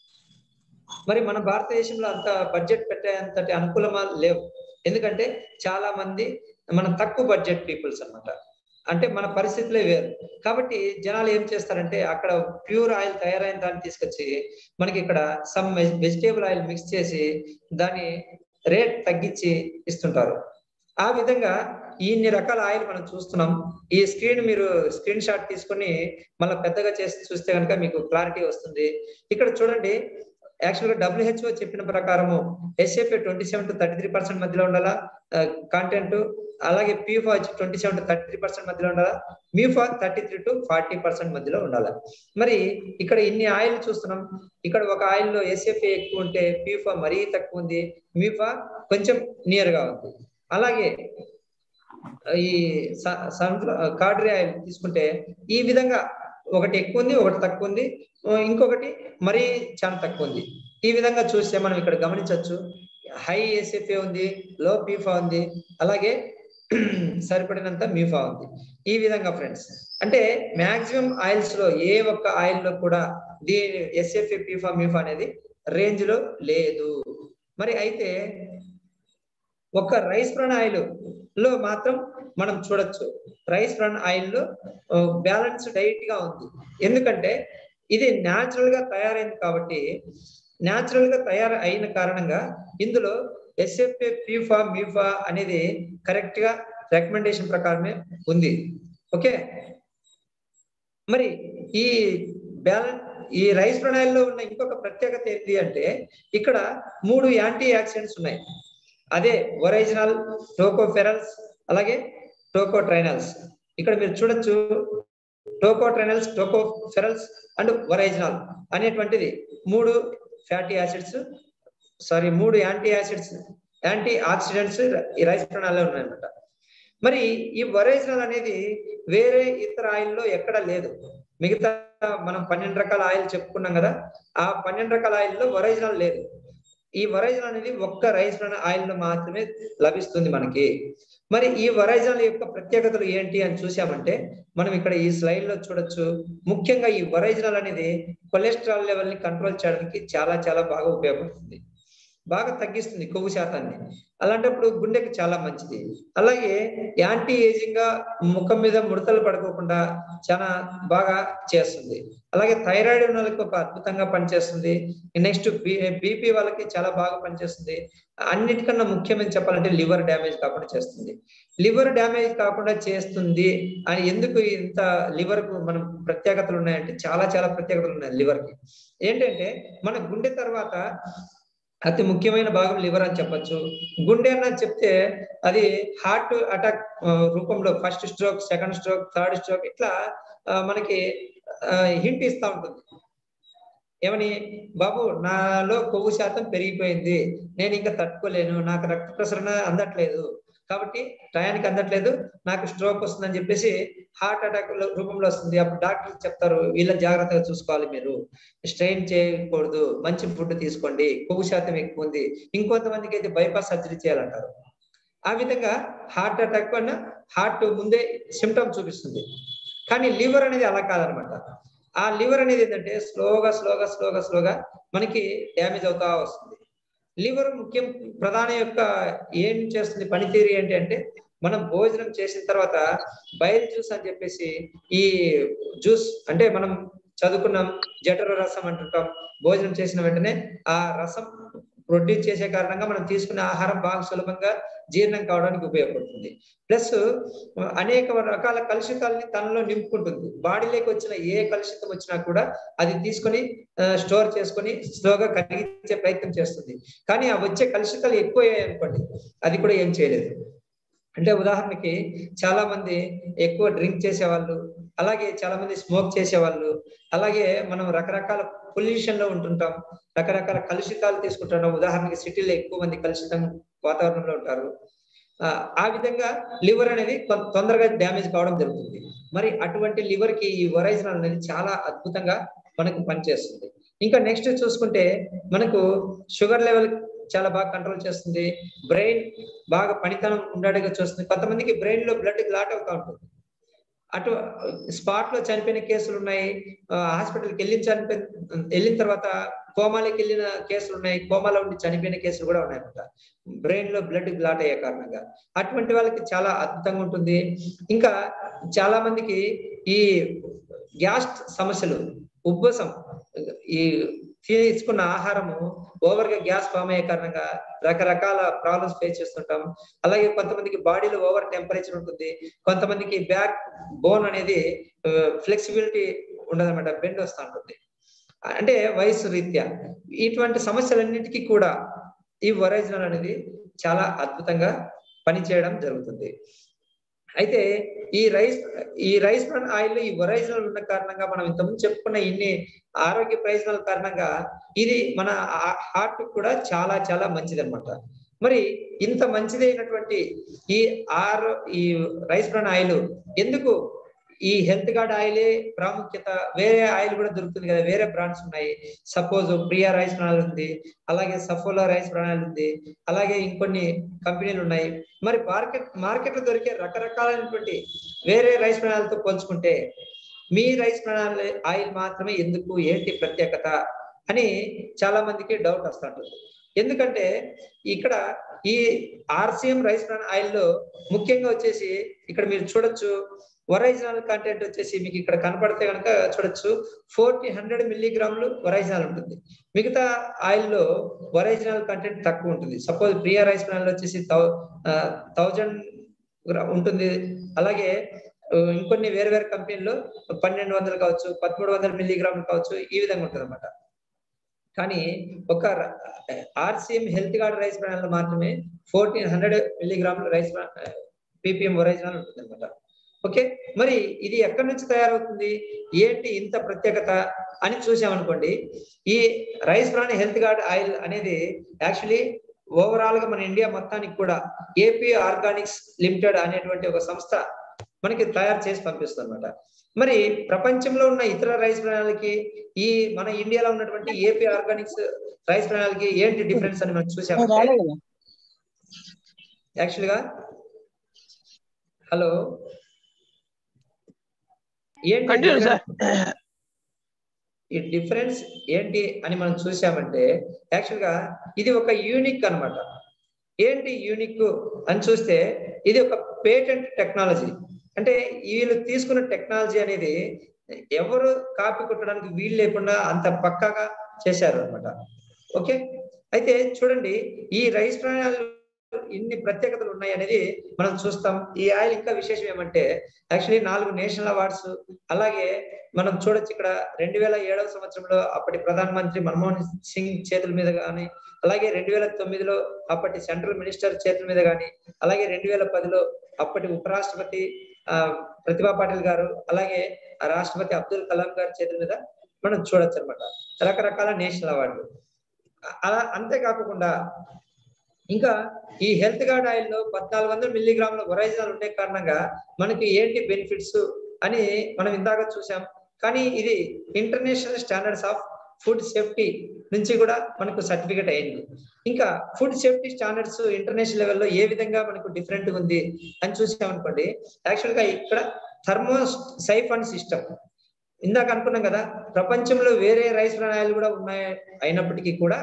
మరి మన భారతదేశంలో అంత బడ్జెట్ పెట్టేంతటి అనుకూలమా లేవు ఎందుకంటే చాలా మంది మన తక్కువ బడ్జెట్ పీపుల్స్ అనమాట అంటే మన పరిస్థితులే వేరు కాబట్టి జనాలు ఏం చేస్తారంటే అక్కడ ప్యూర్ ఆయిల్ తయారైన దాన్ని తీసుకొచ్చి మనకి ఇక్కడ సమ్ వెజిటేబుల్ ఆయిల్ మిక్స్ చేసి దాని రేట్ తగ్గించి ఇస్తుంటారు ఆ విధంగా ఇన్ని రకాల ఆయిల్ మనం చూస్తున్నాం ఈ స్క్రీన్ మీరు స్క్రీన్ షాట్ తీసుకొని మళ్ళీ పెద్దగా చేసి చూస్తే కనుక మీకు క్లారిటీ వస్తుంది ఇక్కడ చూడండి యాక్చువల్ గా డబ్ల్యూహెచ్ఓ చెప్పిన ప్రకారము SFA twenty seven to thirty three percent మధ్యలో ఉండాలా కాంటెంట్ అలాగే పీఫా వచ్చి twenty seven to thirty three percent మధ్యలో ఉండాలా MUFA thirty three to forty percent మధ్యలో ఉండాలి మరి ఇక్కడ ఇన్ని ఆయిల్ చూస్తున్నాం ఇక్కడ ఒక ఆయిల్ లో ఎస్ఎఫ్ఏ ఎక్కువ ఉంటే పీఫా మరీ తక్కువ ఉంది మీఫా కొంచెం నియర్ గా ఉంది అలాగే ఈ సన్ఫ్ల కార్డరీ ఆయిల్ తీసుకుంటే ఈ విధంగా ఒకటి ఎక్కువ ఉంది ఒకటి తక్కువ ఉంది ఇంకొకటి మరీ చాలా తక్కువ ఉంది ఈ విధంగా చూస్తే మనం ఇక్కడ గమనించవచ్చు హై ఎస్ఎఫ్ఏ ఉంది లో పీఫా ఉంది అలాగే సరిపడినంత మీఫా ఉంది ఈ విధంగా ఫ్రెండ్స్ అంటే మాక్సిమం ఆయిల్స్ లో ఏ ఒక్క ఆయిల్ లో కూడా దీని ఎస్ఎఫ్ఏ పీఫా మీఫా అనేది రేంజ్ లో లేదు మరి అయితే ఒక రైస్ బ్రాన్ ఆయిల్ లో మాత్రం మనం చూడొచ్చు రైస్ బ్రాన్ ఆయిల్ లో బ్యాలెన్స్ డైట్ గా ఉంది ఎందుకంటే ఇది న్యాచురల్ గా తయారైంది కాబట్టి న్యాచురల్ గా తయారు అయిన కారణంగా ఇందులో ఎస్ఎఫ్ఏ పీఫా మీఫా అనేది కరెక్ట్ గా రికమెండేషన్ ప్రకారమే ఉంది ఓకే మరి ఈ బ్యాలెన్స్ ఈ రైస్ ప్రణాళిలో ఉన్న ఇంకొక ప్రత్యేకత ఏంటి అంటే ఇక్కడ మూడు యాంటీ యాక్సిడెంట్స్ ఉన్నాయి అదే ఒరిజినల్ టోకోఫెరల్స్ అలాగే టోకోట్రైనల్స్ ఇక్కడ మీరు చూడొచ్చు టోకోట్రైనల్స్ టోకోఫెరల్స్ అండ్ ఒరిజినల్ అనేటువంటిది మూడు ఫ్యాటీ యాసిడ్స్ సారీ మూడు యాంటీ యాసిడ్స్ యాంటీ ఆక్సిడెంట్స్ ఈ రైస్ ప్రణాళిలో ఉన్నాయన్నమాట మరి ఈ ఒరిజినల్ అనేది వేరే ఇతర ఆయిల్లో ఎక్కడ లేదు మిగతా మనం పన్నెండు రకాల ఆయిల్ చెప్పుకున్నాం కదా ఆ పన్నెండు రకాల ఆయిల్లో ఒరిజినల్ లేదు ఈ ఒరిజినల్ అనేది ఒక్క రైస్ ఆయిల్ లో మాత్రమే లభిస్తుంది మనకి మరి ఈ ఒరిజినల్ యొక్క ప్రత్యేకతలు ఏంటి అని చూసామంటే మనం ఇక్కడ ఈ స్లైడ్ లో చూడొచ్చు ముఖ్యంగా ఈ ఒరిజినల్ అనేది కొలెస్ట్రాల్ లెవెల్ ని కంట్రోల్ చేయడానికి చాలా చాలా బాగా ఉపయోగపడుతుంది బాగా తగ్గిస్తుంది కొవ్వు శాతాన్ని అలాంటప్పుడు గుండెకి చాలా మంచిది అలాగే యాంటీ ఏజింగ్ గా ముఖం మీద ముడతలు పడుకోకుండా చాలా బాగా చేస్తుంది అలాగే థైరాయిడ్ ఉన్న వాళ్ళకి ఒక అద్భుతంగా పనిచేస్తుంది నెక్స్ట్ బీపీ వాళ్ళకి చాలా బాగా పనిచేస్తుంది అన్నిటికన్నా ముఖ్యమైన చెప్పాలంటే లివర్ డ్యామేజ్ కాకుండా చేస్తుంది లివర్ డ్యామేజ్ కాకుండా చేస్తుంది అని ఎందుకు ఇంత లివర్ కు మనం ప్రత్యేకతలు ఉన్నాయంటే చాలా చాలా ప్రత్యేకతలు ఉన్నాయి లివర్ కి ఏంటంటే మన గుండె తర్వాత అతి ముఖ్యమైన భాగం లివర్ అని చెప్పొచ్చు గుండె అని చెప్తే అది హార్ట్ అటాక్ రూపంలో first stroke second stroke third stroke ఇట్లా మనకి హింట్ ఇస్తా ఉంటుంది ఏమని బాబు నాలో కొవ్వు శాతం పెరిగిపోయింది నేను ఇంకా తట్టుకోలేను నాకు రక్త ప్రసరణ అందట్లేదు కాబట్టి టయానికి అందట్లేదు నాకు స్ట్రోక్ వస్తుందని చెప్పేసి హార్ట్ అటాక్ రూపంలో వస్తుంది అప్పుడు డాక్టర్ చెప్తారు వీళ్ళ జాగ్రత్తగా చూసుకోవాలి మీరు స్ట్రెయిన్ చేయకూడదు మంచి ఫుడ్ తీసుకోండి కొవ్వు శాతం ఎక్కువ ఉంది ఇంకొంతమందికి అయితే బైపాస్ సర్జరీ చేయాలంటారు ఆ విధంగా హార్ట్ అటాక్ అన్న హార్ట్ ముందే సిమ్టమ్ చూపిస్తుంది కానీ లివర్ అనేది అలా కాదనమాట ఆ లివర్ అనేది ఏంటంటే స్లోగా స్లోగా స్లోగా స్లోగా మనకి డ్యామేజ్ అవుతా వస్తుంది లివర్ ముఖ్యం ప్రధాన యొక్క ఏం చేస్తుంది పనితీరు ఏంటి అంటే మనం భోజనం చేసిన తర్వాత బయలు జ్యూస్ అని చెప్పేసి ఈ జ్యూస్ అంటే మనం చదువుకున్నాం జఠర రసం అంటుంటాం భోజనం చేసిన వెంటనే ఆ రసం ప్రొడ్యూస్ చేసే కారణంగా మనం తీసుకునే ఆహారం బాగా సులభంగా జీర్ణం కావడానికి ఉపయోగపడుతుంది ప్లస్ అనేక రకాల కలుషితాలని తనలో నింపుకుంటుంది బాడీలోకి వచ్చిన ఏ కలుషితం వచ్చినా కూడా అది తీసుకొని స్టోర్ చేసుకొని స్లోగా కరిగించే ప్రయత్నం చేస్తుంది కానీ ఆ వచ్చే కలుషితాలు ఎక్కువ అనుకోండి అది కూడా ఏం చేయలేదు అంటే ఉదాహరణకి చాలా మంది ఎక్కువ డ్రింక్ చేసేవాళ్ళు అలాగే చాలా మంది స్మోక్ చేసేవాళ్ళు అలాగే మనం రకరకాల పొల్యూషన్ లో ఉంటుంటాం రకరకాల కలుషితాలు తీసుకుంటున్నాం ఉదాహరణకి సిటీలో ఎక్కువ మంది కలుషితం వాతావరణంలో ఉంటారు ఆ విధంగా లివర్ అనేది తొందరగా డ్యామేజ్ కావడం జరుగుతుంది మరి అటువంటి లివర్ కి ఈ ఒరైజనల్ అనేది చాలా అద్భుతంగా మనకు పనిచేస్తుంది ఇంకా నెక్స్ట్ చూసుకుంటే మనకు షుగర్ లెవెల్ చాలా బాగా కంట్రోల్ చేస్తుంది బ్రెయిన్ బాగా పనితనం ఉండేట్టుగా చూస్తుంది కొంతమందికి బ్రెయిన్ లో బ్లడ్ క్లాట్ అవుతా ఉంటుంది అటు స్పాట్ లో చనిపోయిన కేసులు ఉన్నాయి హాస్పిటల్కి వెళ్ళి చనిపోయిన వెళ్ళిన తర్వాత కోమాలోకి వెళ్ళిన కేసులు ఉన్నాయి కోమాలో ఉండి చనిపోయిన కేసులు కూడా ఉన్నాయన్నమాట బ్రెయిన్ లో బ్లడ్ క్లాట్ అయ్యే కారణంగా అటువంటి వాళ్ళకి చాలా అద్భుతంగా ఉంటుంది ఇంకా చాలా మందికి ఈ గ్యాస్ సమస్యలు ఉబ్బసం ఈ తీసుకున్న ఆహారము ఓవర్ గా గ్యాస్ ఫామ్ అయ్యే కారణంగా రకరకాల ప్రాబ్లమ్స్ ఫేస్ చేస్తుంటాం అలాగే కొంతమందికి బాడీలో ఓవర్ టెంపరేచర్ ఉంటుంది కొంతమందికి బ్యాక్ బోన్ అనేది ఫ్లెక్సిబిలిటీ ఉండదన్నమాట బెండ్ వస్తూ ఉంటుంది అంటే వయసు రీత్యా ఇటువంటి సమస్యలన్నిటికీ కూడా ఈ ఒరిజినల్ అనేది చాలా అద్భుతంగా పనిచేయడం జరుగుతుంది అయితే ఈ రైస్ ఈ రైస్ బ్రాన్ ఆయిల్ ఈ ఒరిజినల్ ఉన్న కారణంగా మనం ఇంతకుముందు చెప్పుకున్న ఇన్ని ఆరోగ్య ప్రయోజనాల కారణంగా ఇది మన హార్ట్ కూడా చాలా చాలా మంచిది అనమాట మరి ఇంత మంచిదైనటువంటి ఈ ఆర్ ఈ రైస్ బ్రాన్ ఆయిల్ ఎందుకు ఈ హెల్త్ గార్డ్ ఆయిలే ప్రాముఖ్యత వేరే ఆయిల్ కూడా దొరుకుతుంది కదా వేరే బ్రాండ్స్ ఉన్నాయి సపోజ్ ప్రియా రైస్ బ్రాండ్ ఉంది అలాగే సఫోలా రైస్ బ్రాండ్ ఉంది అలాగే ఇంకొన్ని కంపెనీలు ఉన్నాయి మరి మార్కెట్ మార్కెట్ లో దొరికే రకరకాలైనటువంటి వేరే రైస్ బ్రాండ్లతో పోల్చుకుంటే మీ రైస్ బ్రాండ్ ఆయిల్ మాత్రమే ఎందుకు ఏంటి ప్రత్యేకత అని చాలా మందికి డౌట్ వస్తుంటుంది ఎందుకంటే ఇక్కడ ఈ ఆర్సిఎం రైస్ బ్రాన్ ఆయిల్ లో ముఖ్యంగా వచ్చేసి ఇక్కడ మీరు చూడొచ్చు ఒరైజినల్ కంటెంట్ వచ్చేసి మీకు ఇక్కడ కనపడితే కనుక చూడొచ్చు ఫోర్టీ హండ్రెడ్ మిల్లీగ్రాములు ఒరైజినల్ ఉంటుంది మిగతా ఆయిల్లో ఒరైజినల్ కంటెంట్ తక్కువ ఉంటుంది సపోజ్ ప్రియా రైస్ బ్రాండ్ వచ్చేసి థౌజండ్ ఉంటుంది అలాగే ఇంకొన్ని వేరే వేరే కంపెనీల్లో పన్నెండు వందలు కావచ్చు పదమూడు వందల మిల్లీగ్రాములు కావచ్చు ఈ విధంగా ఉంటుంది అనమాట కానీ ఒక RCM health guard rice brand మాత్రమే ఫోర్టీన్ హండ్రెడ్ మిల్లీగ్రాముల రైస్ పీపీఎం ఒరిజినల్ ఉంటుంది అనమాట ఓకే మరి ఇది ఎక్కడి నుంచి తయారవుతుంది ఏంటి ఇంత ప్రత్యేకత అని చూసామనుకోండి ఈ rice bran health guard oil అనేది యాక్చువల్లీ ఓవరాల్ గా మన ఇండియా మొత్తానికి కూడా ఏపీ ఆర్గానిక్స్ లిమిటెడ్ అనేటువంటి ఒక సంస్థ మనకి తయారు చేసి పంపిస్తుంది అనమాట మరి ప్రపంచంలో ఉన్న ఇతర రైస్ ప్రణాళికి ఈ మన ఇండియాలో ఉన్నటువంటి ఏపీ ఆర్గానిక్స్ రైస్ ప్రణాళికి ఏంటి డిఫరెన్స్ అని మనం చూసామంటే యాక్చువల్ గా హలో ఏంటి ఈ డిఫరెన్స్ ఏంటి అని మనం చూసామంటే యాక్చువల్ గా ఇది ఒక యూనిక్ అనమాట ఏంటి యూనిక్ అని చూస్తే ఇది ఒక పేటెంట్ టెక్నాలజీ అంటే వీళ్ళు తీసుకున్న టెక్నాలజీ అనేది ఎవరు కాపీ కొట్టడానికి వీలు లేకుండా అంత పక్కాగా చేశారు అనమాట ఓకే అయితే చూడండి ఈ రైస్ ప్రణాళిక ఇన్ని ప్రత్యేకతలు ఉన్నాయి అనేది మనం చూస్తాం ఈ ఆయిల్ ఇంకా విశేషం ఏమంటే యాక్చువల్లీ నాలుగు నేషనల్ అవార్డ్స్ అలాగే మనం చూడొచ్చు ఇక్కడ రెండు వేల ఏడవ సంవత్సరంలో అప్పటి ప్రధాన మంత్రి మన్మోహన్ సింగ్ చేతుల మీద కానీ అలాగే రెండు వేల తొమ్మిదిలో అప్పటి సెంట్రల్ మినిస్టర్ చేతుల మీద కానీ అలాగే రెండు వేల పదిలో అప్పటి ఉపరాష్ట్రపతి ఆ ప్రతిభా పాటిల్ గారు అలాగే రాష్ట్రపతి అబ్దుల్ కలాం గారి చేతుల మీద మనం చూడొచ్చు అనమాట రకరకాల నేషనల్ అవార్డులు అలా అంతేకాకుండా ఇంకా ఈ హెల్త్ గార్డ్ ఆయిల్ లో పద్నాలుగు వందల మిల్లీగ్రాముల ఒరైజినల్ ఉండే కారణంగా మనకి ఏంటి బెనిఫిట్స్ అని మనం ఇందాక చూసాం కానీ ఇది international standards of food safety నుంచి కూడా మనకు సర్టిఫికేట్ అయింది ఇంకా ఫుడ్ సేఫ్టీ స్టాండర్డ్స్ ఇంటర్నేషనల్ లెవెల్లో ఏ విధంగా మనకు డిఫరెంట్ ఉంది అని చూసామనుకోండి యాక్చువల్ గా ఇక్కడ థర్మో సైఫన్ సిస్టమ్ ఇందాక అనుకున్నాం కదా ప్రపంచంలో వేరే రైస్ ప్రణాళికలు కూడా ఉన్నాయి అయినప్పటికీ కూడా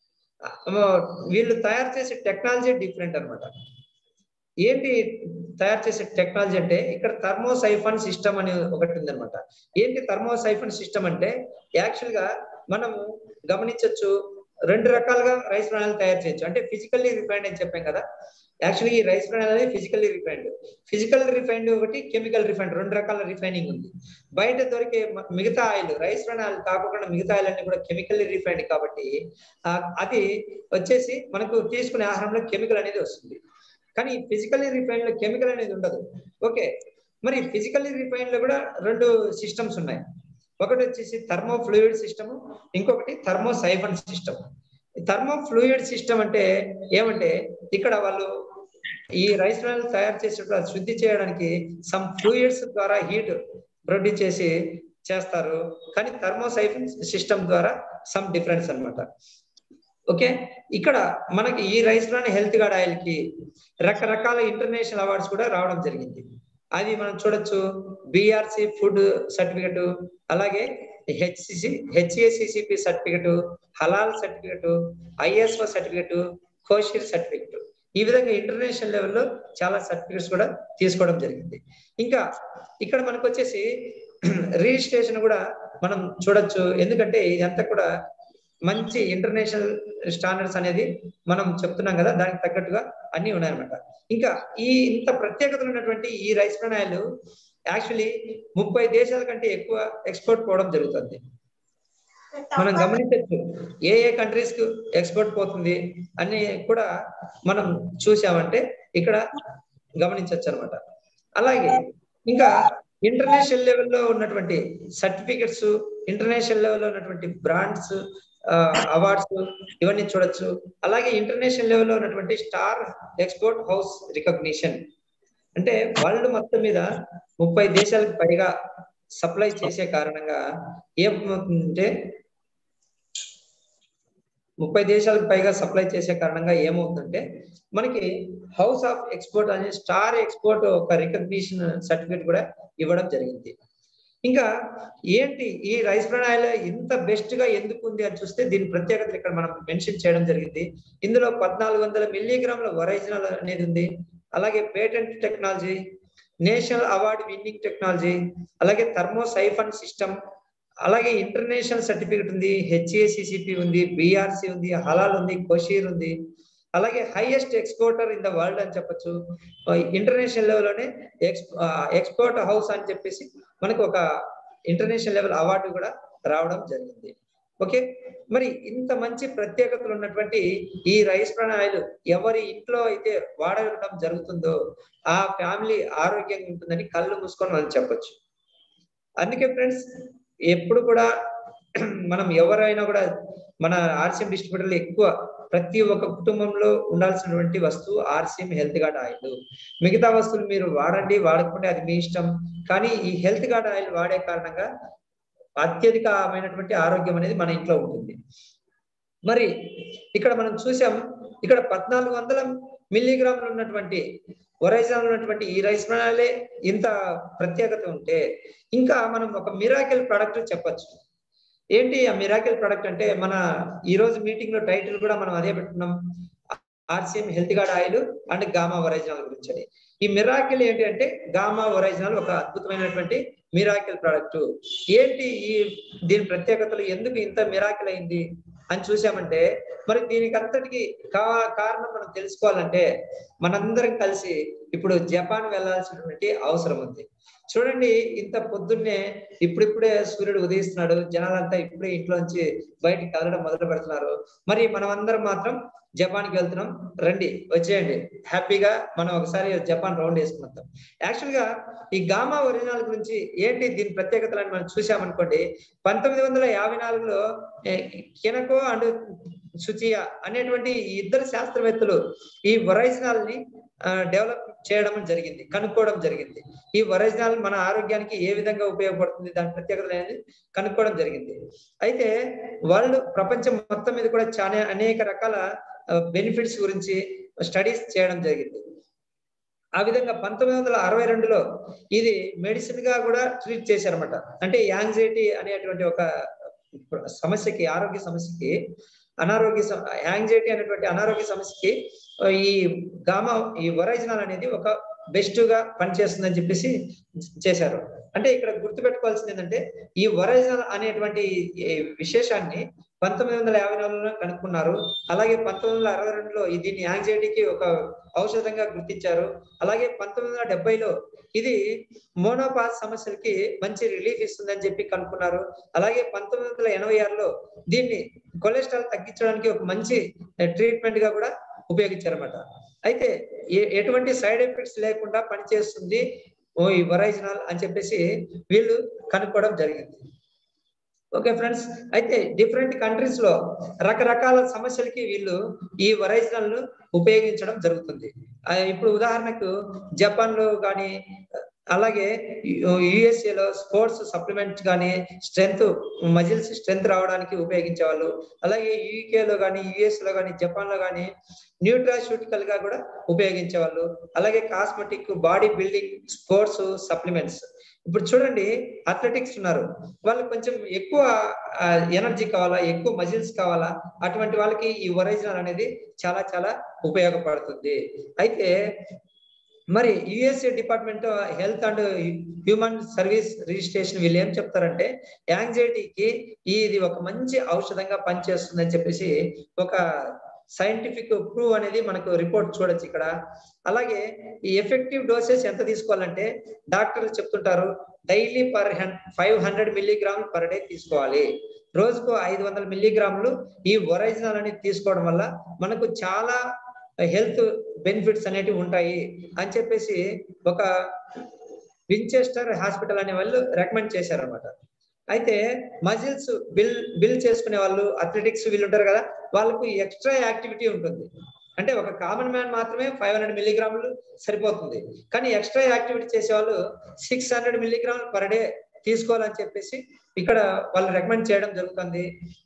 వీళ్ళు తయారు చేసే టెక్నాలజీ డిఫరెంట్ అనమాట ఏంటి తయారు చేసే టెక్నాలజీ అంటే ఇక్కడ థర్మోసైఫన్ సిస్టమ్ అని ఒకటి ఉందన్నమాట ఏంటి థర్మోసైఫన్ సిస్టమ్ అంటే యాక్చువల్ గా మనము గమనించవచ్చు రెండు రకాలుగా రైస్ ప్రణాళిక తయారు చేయొచ్చు అంటే ఫిజికల్లీ రిఫైండ్ అని చెప్పాం కదా యాక్చువల్లీ ఈ రైస్ బ్రాన్ అనేది ఫిజికల్లీ రిఫైన్డ్ ఫిజికల్ రిఫైన్డ్ ఒకటి కెమికల్ రిఫైన్డ్ రెండు రకాల రిఫైనింగ్ ఉంది బయట దొరికే మిగతా ఆయిల్ రైస్ బ్రాన్ ఆయిల్ కాకుండా మిగతా ఆయిల్ అన్ని కూడా కెమికల్లీ రిఫైన్డ్ కాబట్టి అది వచ్చేసి మనకు తీసుకునే ఆహారంలో కెమికల్ అనేది వస్తుంది కానీ ఫిజికల్లీ రిఫైన్డ్ లో కెమికల్ అనేది ఉండదు ఓకే మరి ఫిజికల్లీ రిఫైన్డ్ లో కూడా రెండు సిస్టమ్స్ ఉన్నాయి ఒకటి వచ్చేసి థర్మో ఫ్లూయిడ్ సిస్టమ్ ఇంకొకటి thermo siphon system thermo fluid system అంటే ఏమంటే ఇక్కడ వాళ్ళు ఈ రైస్ బ్రాన్ తయారు చేసేటప్పుడు శుద్ధి చేయడానికి సమ్ ఫ్లూయిడ్స్ ద్వారా హీట్ ప్రొడ్యూస్ చేసి చేస్తారు కానీ థర్మోసైఫన్ సిస్టమ్ ద్వారా సమ్ డిఫరెన్స్ అనమాట ఓకే ఇక్కడ మనకి ఈ rice bran health guard oil కి రకరకాల ఇంటర్నేషనల్ అవార్డ్స్ కూడా రావడం జరిగింది అది మనం చూడొచ్చు బిఆర్సి ఫుడ్ సర్టిఫికెట్ అలాగే హెచ్సిసి హెచ్ఏసిసిపి సర్టిఫికెట్ హలాల్ certificate ISO certificate kosher certificate ఈ విధంగా ఇంటర్నేషనల్ లెవెల్లో చాలా సర్టిఫికెట్స్ కూడా తీసుకోవడం జరిగింది ఇంకా ఇక్కడ మనకు వచ్చేసి రిజిస్ట్రేషన్ కూడా మనం చూడొచ్చు ఎందుకంటే ఇదంతా కూడా మంచి ఇంటర్నేషనల్ స్టాండర్డ్స్ అనేది మనం చెప్తున్నాం కదా దానికి తగ్గట్టుగా అన్ని ఉన్నాయన్నమాట ఇంకా ఈ ఇంత ప్రత్యేకతలు ఉన్నటువంటి ఈ రైస్ ప్రణాళిలు యాక్చువల్లీ ముప్పై దేశాల కంటే ఎక్కువ ఎక్స్పోర్ట్ పోవడం జరుగుతుంది మనం గమనించవచ్చు ఏ ఏ కంట్రీస్ కు ఎక్స్పోర్ట్ పోతుంది అని కూడా మనం చూసామంటే ఇక్కడ గమనించవచ్చు అనమాట అలాగే ఇంకా ఇంటర్నేషనల్ లెవెల్లో ఉన్నటువంటి సర్టిఫికెట్స్ ఇంటర్నేషనల్ లెవెల్లో ఉన్నటువంటి బ్రాండ్స్ అవార్డ్స్ ఇవన్నీ చూడొచ్చు అలాగే ఇంటర్నేషనల్ లెవెల్లో ఉన్నటువంటి స్టార్ ఎక్స్పోర్ట్ హౌస్ రికగ్నిషన్ అంటే వరల్డ్ మొత్తం మీద ముప్పై దేశాలకు పైగా సప్లై చేసే కారణంగా ఏమవుతుందంటే ముప్పై దేశాలకు పైగా సప్లై చేసే కారణంగా ఏమవుతుందంటే మనకి హౌస్ ఆఫ్ ఎక్స్పోర్ట్ అనే స్టార్ ఎక్స్పోర్ట్ ఒక రికగ్నిషన్ సర్టిఫికేట్ కూడా ఇవ్వడం జరిగింది ఇంకా ఏంటి ఈ రైస్ బ్రాన్ ఆయిల్ ఇంత బెస్ట్ గా ఎందుకు ఉంది అని చూస్తే దీని ప్రత్యేకత ఇక్కడ మనం మెన్షన్ చేయడం జరిగింది ఇందులో పద్నాలుగు వందల మిల్లీగ్రాముల ఒరిజినల్ అనేది ఉంది అలాగే patent technology national award winning technology అలాగే థర్మో సైఫన్ సిస్టమ్ అలాగే ఇంటర్నేషనల్ సర్టిఫికెట్ ఉంది హెచ్ఏసిసిపి ఉంది బిఆర్సి ఉంది హలాల్ ఉంది కోషీర్ ఉంది అలాగే highest exporter in the world అని చెప్పొచ్చు ఇంటర్నేషనల్ లెవెల్లోనే ఎక్స్ ఎక్స్పోర్ట్ హౌస్ అని చెప్పేసి మనకు ఒక ఇంటర్నేషనల్ లెవెల్ అవార్డు కూడా రావడం జరిగింది ఓకే మరి ఇంత మంచి ప్రత్యేకతలు ఉన్నటువంటి ఈ రైస్ ప్రణాళిలు ఎవరి ఇంట్లో అయితే వాడడం జరుగుతుందో ఆ ఫ్యామిలీ ఆరోగ్యంగా ఉంటుందని కళ్ళు మూసుకొని మనం చెప్పొచ్చు అందుకే ఫ్రెండ్స్ ఎప్పుడు కూడా మనం ఎవరైనా కూడా మన ఆర్సీఎం డిస్ట్రిబ్యూటర్లు ఎక్కువ ప్రతి ఒక్క కుటుంబంలో ఉండాల్సినటువంటి వస్తువు ఆర్సీఎం హెల్త్ గార్డ్ ఆయిల్ మిగతా వస్తువులు మీరు వాడండి వాడకపోతే అది మీ ఇష్టం కానీ ఈ హెల్త్ గార్డ్ ఆయిల్ వాడే కారణంగా అత్యధికమైనటువంటి ఆరోగ్యం అనేది మన ఇంట్లో ఉంటుంది మరి ఇక్కడ మనం చూసాం ఇక్కడ పద్నాలుగు వందల మిల్లీగ్రాములు ఉన్నటువంటి ఒరైజాన్ ఉన్నటువంటి ఈ రైస్ ప్రణాళిలే ఇంత ప్రత్యేకత ఉంటే ఇంకా మనం ఒక మిరాకిల్ ప్రొడక్ట్ చెప్పొచ్చు ఏంటి ఆ మిరాకిల్ ప్రొడక్ట్ అంటే మన ఈ రోజు మీటింగ్ లో టైటిల్ కూడా మనం అదే పెట్టుకున్నాం RCM health guard oil and gamma oryzanol గురించి అని ఈ మిరాకిల్ ఏంటి అంటే గామా ఒరైజినల్ ఒక అద్భుతమైనటువంటి మిరాకిల్ ప్రొడక్ట్ ఏంటి ఈ దీని ప్రత్యేకతలు ఎందుకు ఇంత మిరాకిల్ అయింది అని చూసామంటే మరి దీనికి అంతటికి కారణం మనం తెలుసుకోవాలంటే మనందరం కలిసి ఇప్పుడు జపాన్ వెళ్ళాల్సినటువంటి అవసరం ఉంది చూడండి ఇంత పొద్దున్నే ఇప్పుడిప్పుడే సూర్యుడు ఉదయిస్తున్నాడు జనాలంతా ఇప్పుడే ఇంట్లోంచి బయటికి కదలడం మొదలు పెడుతున్నారు మరి మనం అందరం మాత్రం జపాన్కి వెళ్తున్నాం రండి వచ్చేయండి హ్యాపీగా మనం ఒకసారి జపాన్ రౌండ్ వేసుకుంటాం యాక్చువల్ గా ఈ గామా ఒరిజినల్ గురించి ఏంటి దీని ప్రత్యేకతలను మనం చూసామనుకోండి పంతొమ్మిది వందల యాభై నాలుగులో కెనకో అండ్ సుచియా అనేటువంటి ఈ ఇద్దరు శాస్త్రవేత్తలు ఈ ఒరైజినల్ ని డెవలప్ చేయడం జరిగింది కనుక్కోవడం జరిగింది ఈ ఒరిజినల్ మన ఆరోగ్యానికి ఏ విధంగా ఉపయోగపడుతుంది దాని ప్రత్యేకత అనేది కనుక్కోవడం జరిగింది అయితే వాళ్ళు ప్రపంచం మొత్తం మీద కూడా చాలా అనేక రకాల బెనిఫిట్స్ గురించి స్టడీస్ చేయడం జరిగింది ఆ విధంగా పంతొమ్మిది వందల అరవై రెండులో ఇది మెడిసిన్ గా కూడా ట్రీట్ చేశారన్నమాట అంటే యాంగ్జైటీ అనేటువంటి ఒక సమస్యకి ఆరోగ్య సమస్యకి అనారోగ్య యాంగ్జైటీ అనేటువంటి అనారోగ్య సమస్యకి ఈ గామా ఈ ఒరైజినల్ అనేది ఒక బెస్ట్ గా పనిచేస్తుందని చెప్పేసి చేశారు అంటే ఇక్కడ గుర్తుపెట్టుకోవాల్సింది ఏంటంటే ఈ ఒరైజినల్ అనేటువంటి విశేషాన్ని పంతొమ్మిది వందల యాభై నాలుగులో కనుక్కున్నారు అలాగే పంతొమ్మిది వందల అరవై రెండులో దీన్ని యాంగ్జైటీకి ఒక ఔషధంగా గుర్తించారు అలాగే పంతొమ్మిది వందల డెబ్బైలో ఇది మోనోపాస్ సమస్యలకి మంచి రిలీఫ్ ఇస్తుందని చెప్పి కనుక్కున్నారు అలాగే పంతొమ్మిది వందల ఎనభై ఆరులో దీన్ని కొలెస్ట్రాల్ తగ్గించడానికి ఒక మంచి ట్రీట్మెంట్ గా కూడా ఉపయోగించారన్నమాట అయితే ఎటువంటి సైడ్ ఎఫెక్ట్స్ లేకుండా పనిచేస్తుంది ఓ ఈ ఒరైజినల్ అని చెప్పేసి వీళ్ళు కనుక్కోవడం జరిగింది ఓకే ఫ్రెండ్స్ అయితే డిఫరెంట్ కంట్రీస్ లో రకరకాల సమస్యలకి వీళ్ళు ఈ ఒరైజినల్ ను ఉపయోగించడం జరుగుతుంది ఇప్పుడు ఉదాహరణకు జపాన్ లో కానీ అలాగే యుఎస్ఏలో స్పోర్ట్స్ సప్లిమెంట్ కానీ స్ట్రెంగ్త్ మజిల్స్ స్ట్రెంగ్త్ రావడానికి ఉపయోగించే వాళ్ళు అలాగే యూకేలో కానీ యుఎస్ లో కానీ జపాన్ లో కానీ న్యూట్రాస్యూటికల్ గా కూడా ఉపయోగించే వాళ్ళు అలాగే cosmetic body building sports supplements ఇప్పుడు చూడండి అథ్లెటిక్స్ ఉన్నారు వాళ్ళు కొంచెం ఎక్కువ ఎనర్జీ కావాలా ఎక్కువ మజిల్స్ కావాలా అటువంటి వాళ్ళకి ఈ ఒరిజినల్ అనేది చాలా చాలా ఉపయోగపడుతుంది అయితే మరి USA department health and human service registration వీళ్ళు ఏం చెప్తారంటే యాంగ్జైటీకి ఇది ఒక మంచి ఔషధంగా పనిచేస్తుందని చెప్పేసి ఒక సైంటిఫిక్ ప్రూవ్ అనేది మనకు రిపోర్ట్ చూడొచ్చు ఇక్కడ అలాగే ఈ ఎఫెక్టివ్ డోసెస్ ఎంత తీసుకోవాలంటే డాక్టర్లు చెప్తుంటారు daily per five hundred milligram per day తీసుకోవాలి రోజుకు ఐదు వందల మిల్లీగ్రాములు ఈ ఒరిజినల్ అనేది తీసుకోవడం వల్ల మనకు చాలా హెల్త్ బెనిఫిట్స్ అనేటివి ఉంటాయి అని చెప్పేసి ఒక వించెస్టర్ హాస్పిటల్ అనే వాళ్ళు రికమెండ్ చేశారనమాట అయితే మజిల్స్ బిల్ బిల్ చేసుకునే వాళ్ళు అథ్లెటిక్స్ వీళ్ళు ఉంటారు కదా వాళ్ళకు ఎక్స్ట్రా యాక్టివిటీ ఉంటుంది అంటే ఒక కామన్ మ్యాన్ మాత్రమే ఫైవ్ హండ్రెడ్ మిల్లీగ్రాములు సరిపోతుంది కానీ ఎక్స్ట్రా యాక్టివిటీ చేసే వాళ్ళు సిక్స్ హండ్రెడ్ మిల్లీగ్రాములు పర్ డే తీసుకోవాలని చెప్పేసి ఇక్కడ వాళ్ళు రికమెండ్ చేయడం జరుగుతుంది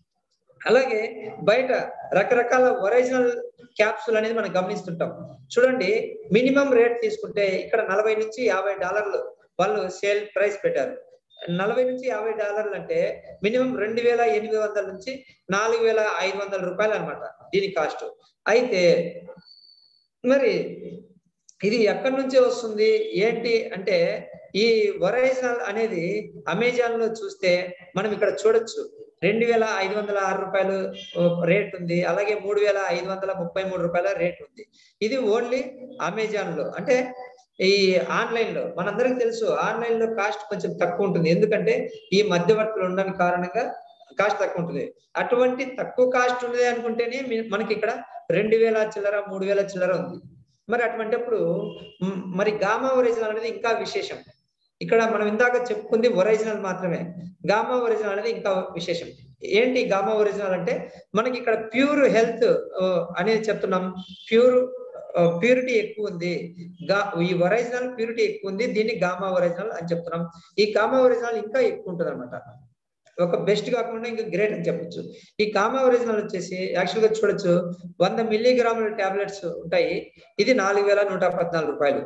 అలాగే బయట రకరకాల ఒరిజినల్ క్యాప్సుల్ అనేది మనం గమనిస్తుంటాం చూడండి మినిమం రేట్ తీసుకుంటే ఇక్కడ నలభై నుంచి యాభై డాలర్లు వాళ్ళు సేల్ ప్రైస్ పెట్టారు నలభై నుంచి యాభై డాలర్లు అంటే మినిమం రెండు వేల ఎనిమిది వందల నుంచి నాలుగు వేల ఐదు వందల రూపాయలు అనమాట దీని కాస్ట్ అయితే మరి ఇది ఎక్కడి నుంచి వస్తుంది ఏంటి అంటే ఈ ఒరైజినల్ అనేది అమెజాన్ లో చూస్తే మనం ఇక్కడ చూడొచ్చు రెండు వేల ఐదు వందల ఆరు రూపాయలు రేట్ ఉంది అలాగే మూడు వేల ఐదు వందల ముప్పై మూడు రూపాయల రేట్ ఉంది ఇది ఓన్లీ అమెజాన్ లో అంటే ఈ ఆన్లైన్ లో మనందరికి తెలుసు ఆన్లైన్ లో కాస్ట్ కొంచెం తక్కువ ఉంటుంది ఎందుకంటే ఈ మధ్యవర్తులు ఉండని కారణంగా కాస్ట్ తక్కువ ఉంటుంది అటువంటి తక్కువ కాస్ట్ ఉంది అనుకుంటేనే మీ- మనకి ఇక్కడ రెండు వేల చిల్లర మూడు వేల చిల్లర ఉంది మరి అటువంటిప్పుడు మ్, మరి గామా ఒరిజినల్ అనేది ఇంకా విశేషం ఇక్కడ మనం ఇందాక చెప్పుకుంది ఒరిజినల్ మాత్రమే గామా ఒరిజినల్ అనేది ఇంకా విశేషం ఏంటి గామా ఒరిజినల్ అంటే మనకి ఇక్కడ ప్యూర్ హెల్త్ అనేది చెప్తున్నాం ప్యూర్ ప్యూరిటీ ఎక్కువ ఉంది గా ఈ ఒరిజినల్ ప్యూరిటీ ఎక్కువ ఉంది దీన్ని గామా ఒరిజినల్ అని చెప్తున్నాం ఈ గామా ఒరిజినల్ ఇంకా ఎక్కువ ఉంటుంది అనమాట ఒక బెస్ట్ కాకుండా ఇంకా గ్రేట్ అని చెప్పొచ్చు ఈ కామా ఒరిజినల్ వచ్చేసి యాక్చువల్ గా చూడొచ్చు వంద మిల్లీగ్రాముల టాబ్లెట్స్ ఉంటాయి ఇది నాలుగు వేల నూట పద్నాలుగు రూపాయలు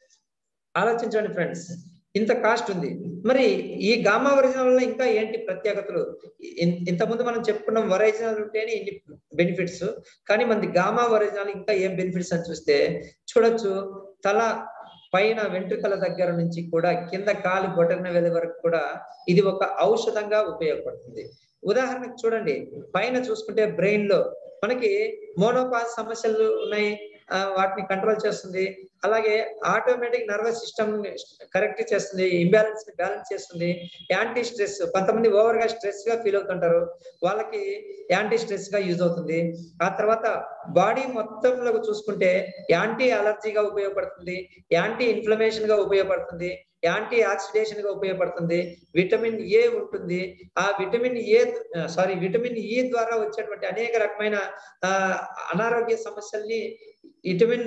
ఆలోచించండి ఫ్రెండ్స్ ఇంత కాస్ట్ ఉంది మరి ఈ గామా ఒరిజినల్ వల్ల ఇంకా ఏంటి ప్రత్యేకతలు ఇన్- ఇంతకుముందు మనం చెప్పుకున్నాం ఒరిజినల్ ఉంటేనే ఇన్ని బెనిఫిట్స్ కానీ మనది గామా ఒరిజినల్ ఇంకా ఏం బెనిఫిట్స్ అని చూస్తే చూడొచ్చు తల పైన వెంట్రుకల దగ్గర నుంచి కూడా కింద కాలి బొటన వేల వరకు కూడా ఇది ఒక ఔషధంగా ఉపయోగపడుతుంది ఉదాహరణకు చూడండి పైన చూసుకుంటే బ్రెయిన్ లో మనకి మోనోపాస్ సమస్యలు ఉన్నాయి ఆ, వాటిని కంట్రోల్ చేస్తుంది అలాగే ఆటోమేటిక్ నర్వస్ సిస్టమ్ కరెక్ట్ చేస్తుంది ఇంబ్యాలెన్స్ ని బ్యాలెన్స్ చేస్తుంది యాంటీ స్ట్రెస్ కొంతమంది ఓవర్ గా స్ట్రెస్ గా ఫీల్ అవుతుంటారు వాళ్ళకి యాంటీ స్ట్రెస్ గా యూజ్ అవుతుంది ఆ తర్వాత బాడీ మొత్తంలో చూసుకుంటే యాంటీ అలర్జీగా ఉపయోగపడుతుంది యాంటీ ఇన్ఫ్లమేషన్ గా ఉపయోగపడుతుంది యాంటీ ఆక్సిడేషన్ గా ఉపయోగపడుతుంది విటమిన్ ఏ ఉంటుంది ఆ vitamin A sorry vitamin E ద్వారా వచ్చేటువంటి అనేక రకమైన ఆ, అనారోగ్య సమస్యల్ని విటమిన్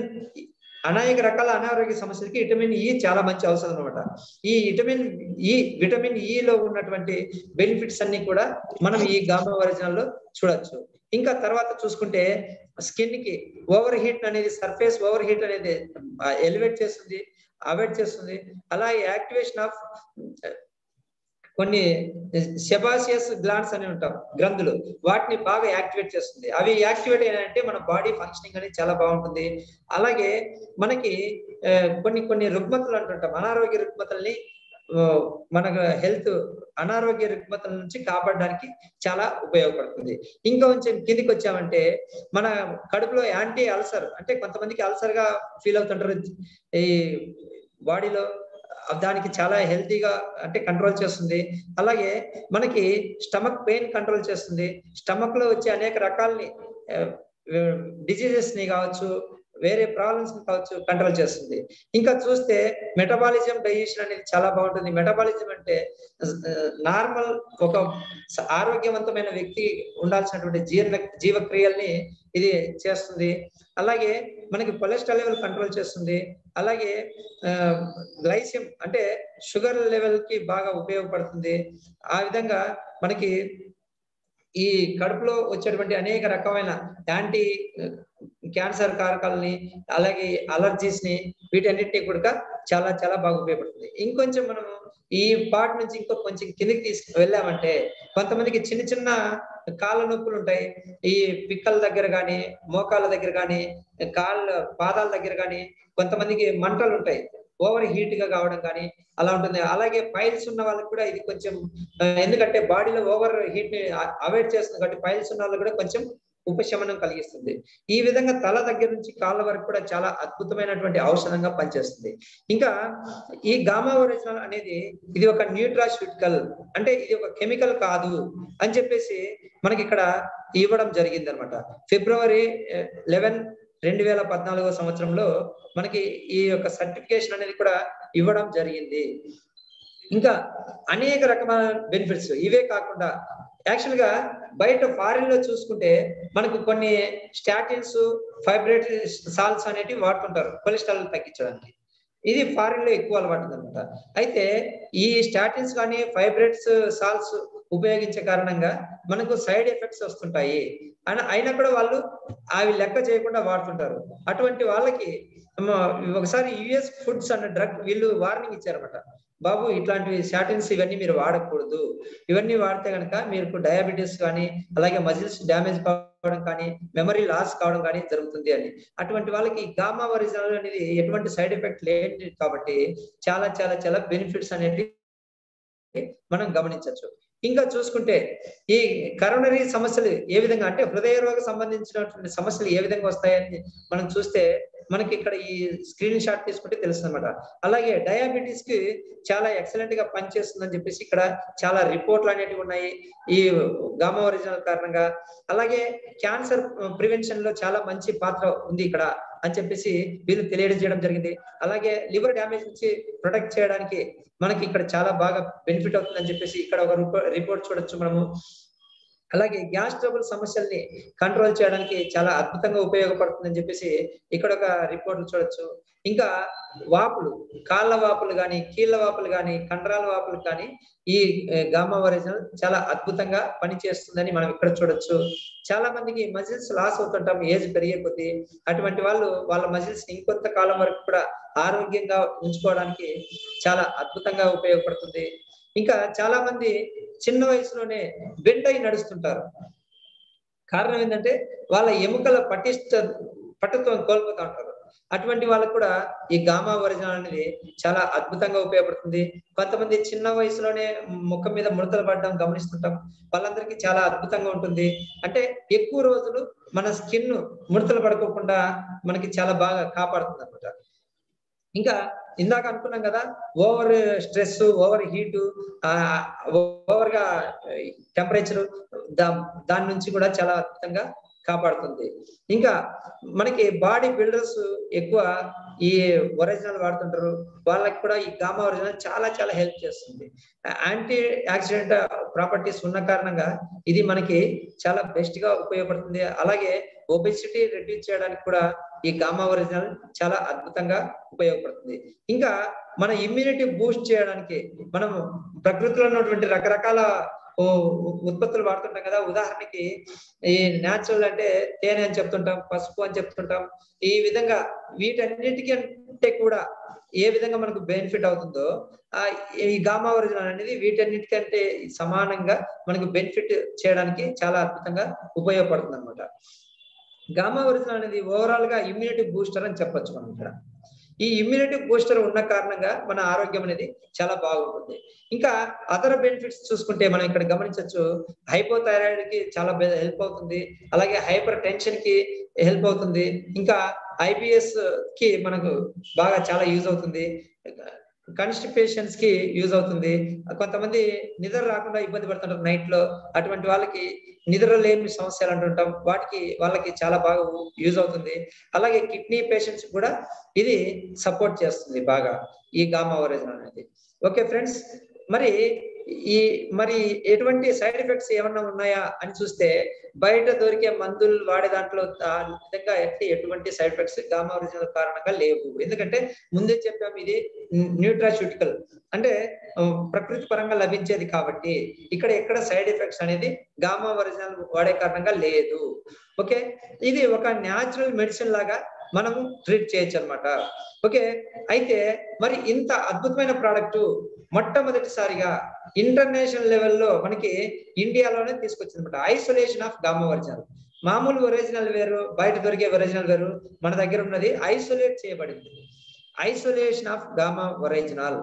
అనేక రకాల అనారోగ్య సమస్యలకి విటమిన్ ఈ చాలా మంచి ఔషధం అనమాట ఈ విటమిన్ ఈ విటమిన్ ఈ లో ఉన్నటువంటి బెనిఫిట్స్ అన్ని కూడా మనం ఈ గామా ఒరిజినల్ లో చూడొచ్చు ఇంకా తర్వాత చూసుకుంటే స్కిన్ కి ఓవర్ హీట్ అనేది సర్ఫేస్ ఓవర్ హీట్ అనేది ఎలివేట్ చేస్తుంది అవాయిడ్ చేస్తుంది అలాగే యాక్టివేషన్ ఆఫ్ కొన్ని సెబాసియస్ గ్లాండ్స్ అని ఉంటాం గ్రంథులు వాటిని బాగా యాక్టివేట్ చేస్తుంది అవి యాక్టివేట్ అయినాయంటే మన బాడీ ఫంక్షనింగ్ అనేది చాలా బాగుంటుంది అలాగే మనకి ఆ, కొన్ని కొన్ని రుగ్మతలు అంటుంటాం అనారోగ్య రుగ్మతల్ని ఆ, మన హెల్త్ అనారోగ్య రుగ్మతల నుంచి కాపాడడానికి చాలా ఉపయోగపడుతుంది ఇంకా కొంచెం కిందికి వచ్చామంటే మన కడుపులో యాంటీ అల్సర్ అంటే కొంతమందికి అల్సర్ గా ఫీల్ అవుతుంటారు ఈ బాడీలో దానికి చాలా హెల్తీగా అంటే కంట్రోల్ చేస్తుంది అలాగే మనకి స్టమక్ పెయిన్ కంట్రోల్ చేస్తుంది స్టమక్ లో వచ్చే అనేక రకాలని డిజీజెస్ ని కావచ్చు వేరే ప్రాబ్లమ్స్ కావచ్చు కంట్రోల్ చేస్తుంది ఇంకా చూస్తే మెటబాలిజం డైజెషన్ అనేది చాలా బాగుంటుంది మెటబాలిజం అంటే నార్మల్ ఒక స- ఆరోగ్యవంతమైన వ్యక్తి ఉండాల్సినటువంటి జీర్ణ జీవక్రియల్ని ఇది చేస్తుంది అలాగే మనకి కొలెస్ట్రాల్ లెవెల్ కంట్రోల్ చేస్తుంది అలాగే గ్లైసియం అంటే షుగర్ లెవెల్ కి బాగా ఉపయోగపడుతుంది ఆ విధంగా మనకి ఈ కడుపులో వచ్చేటువంటి అనేక రకమైన యాంటీ క్యాన్సర్ కారకాలని అలాగే అలర్జీస్ ని వీటన్నిటిని కూడా చాలా చాలా బాగా ఉపయోగపడుతుంది ఇంకొంచెం మనం ఈ పార్ట్ నుంచి ఇంకో కొంచెం కిందికి తీసుకు వెళ్ళామంటే కొంతమందికి చిన్న చిన్న కాళ్ళ నొప్పులు ఉంటాయి ఈ పిక్కల దగ్గర కానీ మోకాళ్ళ దగ్గర కానీ కాళ్ళ పాదాల దగ్గర కానీ కొంతమందికి మంటలు ఉంటాయి ఓవర్ హీట్ గా కావడం కానీ అలా ఉంటుంది అలాగే పైల్స్ ఉన్న వాళ్ళకి కూడా ఇది కొంచెం ఆ, ఎందుకంటే బాడీలో ఓవర్ హీట్ ని అవాయిడ్ చేస్తుంది కాబట్టి పైల్స్ ఉన్న వాళ్ళకి కూడా కొంచెం ఉపశమనం కలిగిస్తుంది ఈ విధంగా తల దగ్గర నుంచి కాళ్ళ వరకు కూడా చాలా అద్భుతమైనటువంటి ఔషధంగా పనిచేస్తుంది ఇంకా ఈ గామా ఒరిజినల్ అనేది ఇది ఒక న్యూట్రాస్యూటికల్ అంటే ఇది ఒక కెమికల్ కాదు అని చెప్పేసి మనకి ఇక్కడ ఇవ్వడం జరిగింది అనమాట ఫిబ్రవరి లెవెన్ రెండు వేల పద్నాలుగో సంవత్సరంలో మనకి ఈ యొక్క సర్టిఫికేషన్ అనేది కూడా ఇవ్వడం జరిగింది ఇంకా అనేక రకమైన బెనిఫిట్స్ ఇవే కాకుండా యాక్చువల్ గా బయట ఫారిన్ లో చూసుకుంటే మనకు కొన్ని స్టాటిన్స్ ఫైబ్రేట్ సాల్స్ అనేటివి వాడుతుంటారు కొలెస్ట్రాల్ తగ్గించడానికి ఇది ఫారిన్ లో ఎక్కువ అలవాటు అనమాట అయితే ఈ స్టాటిన్స్ కానీ ఫైబ్రేట్స్ సాల్స్ ఉపయోగించే కారణంగా మనకు సైడ్ ఎఫెక్ట్స్ వస్తుంటాయి అని అయినా కూడా వాళ్ళు అవి లెక్క చేయకుండా వాడుతుంటారు అటువంటి వాళ్ళకి మ, ఒకసారి యుఎస్ ఫుడ్స్ అన్న డ్రగ్ వీళ్ళు వార్నింగ్ ఇచ్చారన్నమాట బాబు ఇట్లాంటివి శాటిన్స్ ఇవన్నీ మీరు వాడకూడదు ఇవన్నీ వాడితే కనుక మీకు డయాబెటీస్ కానీ అలాగే మజిల్స్ డ్యామేజ్ కావడం కానీ మెమరీ లాస్ కావడం కానీ జరుగుతుంది అని అటువంటి వాళ్ళకి గామా ఒరిజినల్ అనేది ఎటువంటి సైడ్ ఎఫెక్ట్ లేదు కాబట్టి చాలా చాలా చాలా బెనిఫిట్స్ అనేవి మనం గమనించవచ్చు ఇంకా చూసుకుంటే ఈ కరోనరీ సమస్యలు ఏ విధంగా అంటే హృదయ రోగ సంబంధించినటువంటి సమస్యలు ఏ విధంగా వస్తాయని మనం చూస్తే మనకి ఇక్కడ ఈ స్క్రీన్ షాట్ తీసుకుంటే తెలుస్తుంది అనమాట అలాగే డయాబెటీస్ కి చాలా ఎక్సలెంట్ గా పనిచేస్తుందని చెప్పేసి ఇక్కడ చాలా రిపోర్ట్లు అనేటివి ఉన్నాయి ఈ గామా ఒరిజినల్ కారణంగా అలాగే క్యాన్సర్ ప్రివెన్షన్ లో చాలా మంచి పాత్ర ఉంది ఇక్కడ అని చెప్పేసి వీళ్ళు తెలియజేయడం జరిగింది అలాగే లివర్ డ్యామేజ్ నుంచి ప్రొటెక్ట్ చేయడానికి మనకి ఇక్కడ చాలా బాగా బెనిఫిట్ అవుతుందని చెప్పేసి ఇక్కడ ఒక రిపోర్ట్ చూడొచ్చు మనము అలాగే గ్యాస్ ట్రబుల్ సమస్యల్ని కంట్రోల్ చేయడానికి చాలా అద్భుతంగా ఉపయోగపడుతుందని చెప్పేసి ఇక్కడ ఒక రిపోర్ట్ చూడొచ్చు ఇంకా వాపులు కాళ్ళ వాపులు కానీ కీళ్ళ వాపులు కానీ కండరాల వాపులు కానీ ఈ గామా ఒరిజినల్ చాలా అద్భుతంగా పనిచేస్తుందని మనం ఇక్కడ చూడొచ్చు చాలా మందికి మజిల్స్ లాస్ అవుతుంటాం ఏజ్ పెరిగే కొద్దీ అటువంటి వాళ్ళు వాళ్ళ మజిల్స్ ఇంకొంత కాలం వరకు కూడా ఆరోగ్యంగా ఉంచుకోవడానికి చాలా అద్భుతంగా ఉపయోగపడుతుంది ఇంకా చాలా మంది చిన్న వయసులోనే బెండ్ అయి నడుస్తుంటారు కారణం ఏంటంటే వాళ్ళ ఎముకల పటిష్ట పట్టుత్వం కోల్పోతూ ఉంటారు అటువంటి వాళ్ళకు కూడా ఈ గామా ఒరిజినల్ అనేది చాలా అద్భుతంగా ఉపయోగపడుతుంది కొంతమంది చిన్న వయసులోనే ముఖం మీద ముడతలు పడడం గమనిస్తుంటాం వాళ్ళందరికీ చాలా అద్భుతంగా ఉంటుంది అంటే ఎక్కువ రోజులు మన స్కిన్ ముడతలు పడుకోకుండా మనకి చాలా బాగా కాపాడుతుంది అనమాట ఇంకా ఇందాక అనుకున్నాం కదా over stress over heat over గా టెంపరేచర్ దా దాని నుంచి కూడా చాలా అద్భుతంగా కాపాడుతుంది ఇంకా మనకి బాడీ బిల్డర్స్ ఎక్కువ ఈ ఒరిజినల్ వాడుతుంటారు వాళ్ళకి కూడా ఈ గామా ఒరిజినల్ చాలా చాలా హెల్ప్ చేస్తుంది యాంటీ యాక్సిడెంట్ ప్రాపర్టీస్ ఉన్న కారణంగా ఇది మనకి చాలా బెస్ట్ గా ఉపయోగపడుతుంది అలాగే ఒబెసిటీ రెడ్యూస్ చేయడానికి కూడా ఈ గామా ఒరిజినల్ చాలా అద్భుతంగా ఉపయోగపడుతుంది ఇంకా మన ఇమ్యూనిటీ బూస్ట్ చేయడానికి మనం ప్రకృతిలో ఉన్నటువంటి రకరకాల ఉత్పత్తులు వాడుతుంటాం కదా ఉదాహరణకి ఈ న్యాచురల్ అంటే తేనె అని చెప్తుంటాం పసుపు అని చెప్తుంటాం ఈ విధంగా వీటన్నిటికీ అంటే కూడా ఏ విధంగా మనకు బెనిఫిట్ అవుతుందో ఆ ఈ గామా ఒరిజినల్ అనేది వీటన్నిటికంటే సమానంగా మనకు బెనిఫిట్ చేయడానికి చాలా అద్భుతంగా ఉపయోగపడుతుంది అనమాట గామా ఒరిజినల్ అనేది ఓవరాల్ గా ఇమ్యూనిటీ బూస్టర్ అని చెప్పొచ్చు మనం ఇక్కడ ఈ ఇమ్యూనిటీ బూస్టర్ ఉన్న కారణంగా మన ఆరోగ్యం అనేది చాలా బాగుంటుంది ఇంకా అదర్ బెనిఫిట్స్ చూసుకుంటే మనం ఇక్కడ గమనించవచ్చు హైపోథైరాయిడ్ కి చాలా హెల్ప్ అవుతుంది అలాగే హైపర్ టెన్షన్ కి హెల్ప్ అవుతుంది ఇంకా ఐబిఎస్ కి మనకు బాగా చాలా యూజ్ అవుతుంది కాన్స్టిపేషన్స్ కి యూజ్ అవుతుంది కొంతమంది నిద్ర రాకుండా ఇబ్బంది పడుతుంటారు నైట్ లో అటువంటి వాళ్ళకి నిద్ర లేని సమస్యలు అంటుంటాం వాటికి వాళ్ళకి చాలా బాగా యూజ్ అవుతుంది అలాగే కిడ్నీ పేషెంట్స్ కూడా ఇది సపోర్ట్ చేస్తుంది బాగా ఈ గామా ఒరిజినల్ అనేది ఓకే ఫ్రెండ్స్ మరి ఈ మరి ఎటువంటి సైడ్ ఎఫెక్ట్స్ ఏమన్నా ఉన్నాయా అని చూస్తే బయట దొరికే మందులు వాడే దాంట్లో విధంగా అయితే ఎటువంటి సైడ్ ఎఫెక్ట్స్ గామా ఒరిజినల్ కారణంగా లేవు ఎందుకంటే ముందే చెప్పాం ఇది న్యూట్రాస్యూటికల్ అంటే ప్రకృతి పరంగా లభించేది కాబట్టి ఇక్కడ ఎక్కడ సైడ్ ఎఫెక్ట్స్ అనేది గామా ఒరిజినల్ వాడే కారణంగా లేదు ఓకే ఇది ఒక న్యాచురల్ మెడిసిన్ లాగా మనము ట్రీట్ చేయొచ్చు అనమాట ఓకే అయితే మరి ఇంత అద్భుతమైన ప్రోడక్ట్ మొట్టమొదటిసారిగా ఇంటర్నేషనల్ లెవెల్లో మనకి ఇండియాలోనే తీసుకొచ్చింది అనమాట ఐసోలేషన్ ఆఫ్ గామా ఒరిజినల్ మామూలు ఒరిజినల్ వేరు బయట దొరికే ఒరిజినల్ వేరు మన దగ్గర ఉన్నది ఐసోలేట్ చేయబడింది ఐసోలేషన్ ఆఫ్ గామా ఒరిజినల్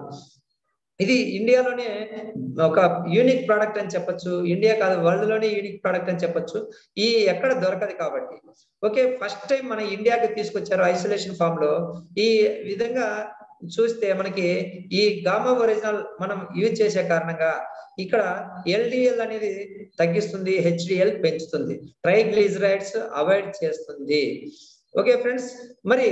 ఇది ఇండియాలోనే ఒక యూనిక్ ప్రోడక్ట్ అని చెప్పొచ్చు ఇండియా కాదు వరల్డ్ లోనే యూనిక్ ప్రోడక్ట్ అని చెప్పొచ్చు ఈ ఎక్కడ దొరకదు కాబట్టి ఓకే ఫస్ట్ టైం మన ఇండియాకి తీసుకొచ్చారు ఐసోలేషన్ ఫామ్ లో ఈ విధంగా చూస్తే మనకి ఈ గామా ఒరిజినల్ మనం యూజ్ చేసే కారణంగా ఇక్కడ ఎల్డిఎల్ అనేది తగ్గిస్తుంది హెచ్డిఎల్ పెంచుతుంది ట్రైగ్లిజరైడ్స్ అవాయిడ్ చేస్తుంది ఓకే ఫ్రెండ్స్ మరి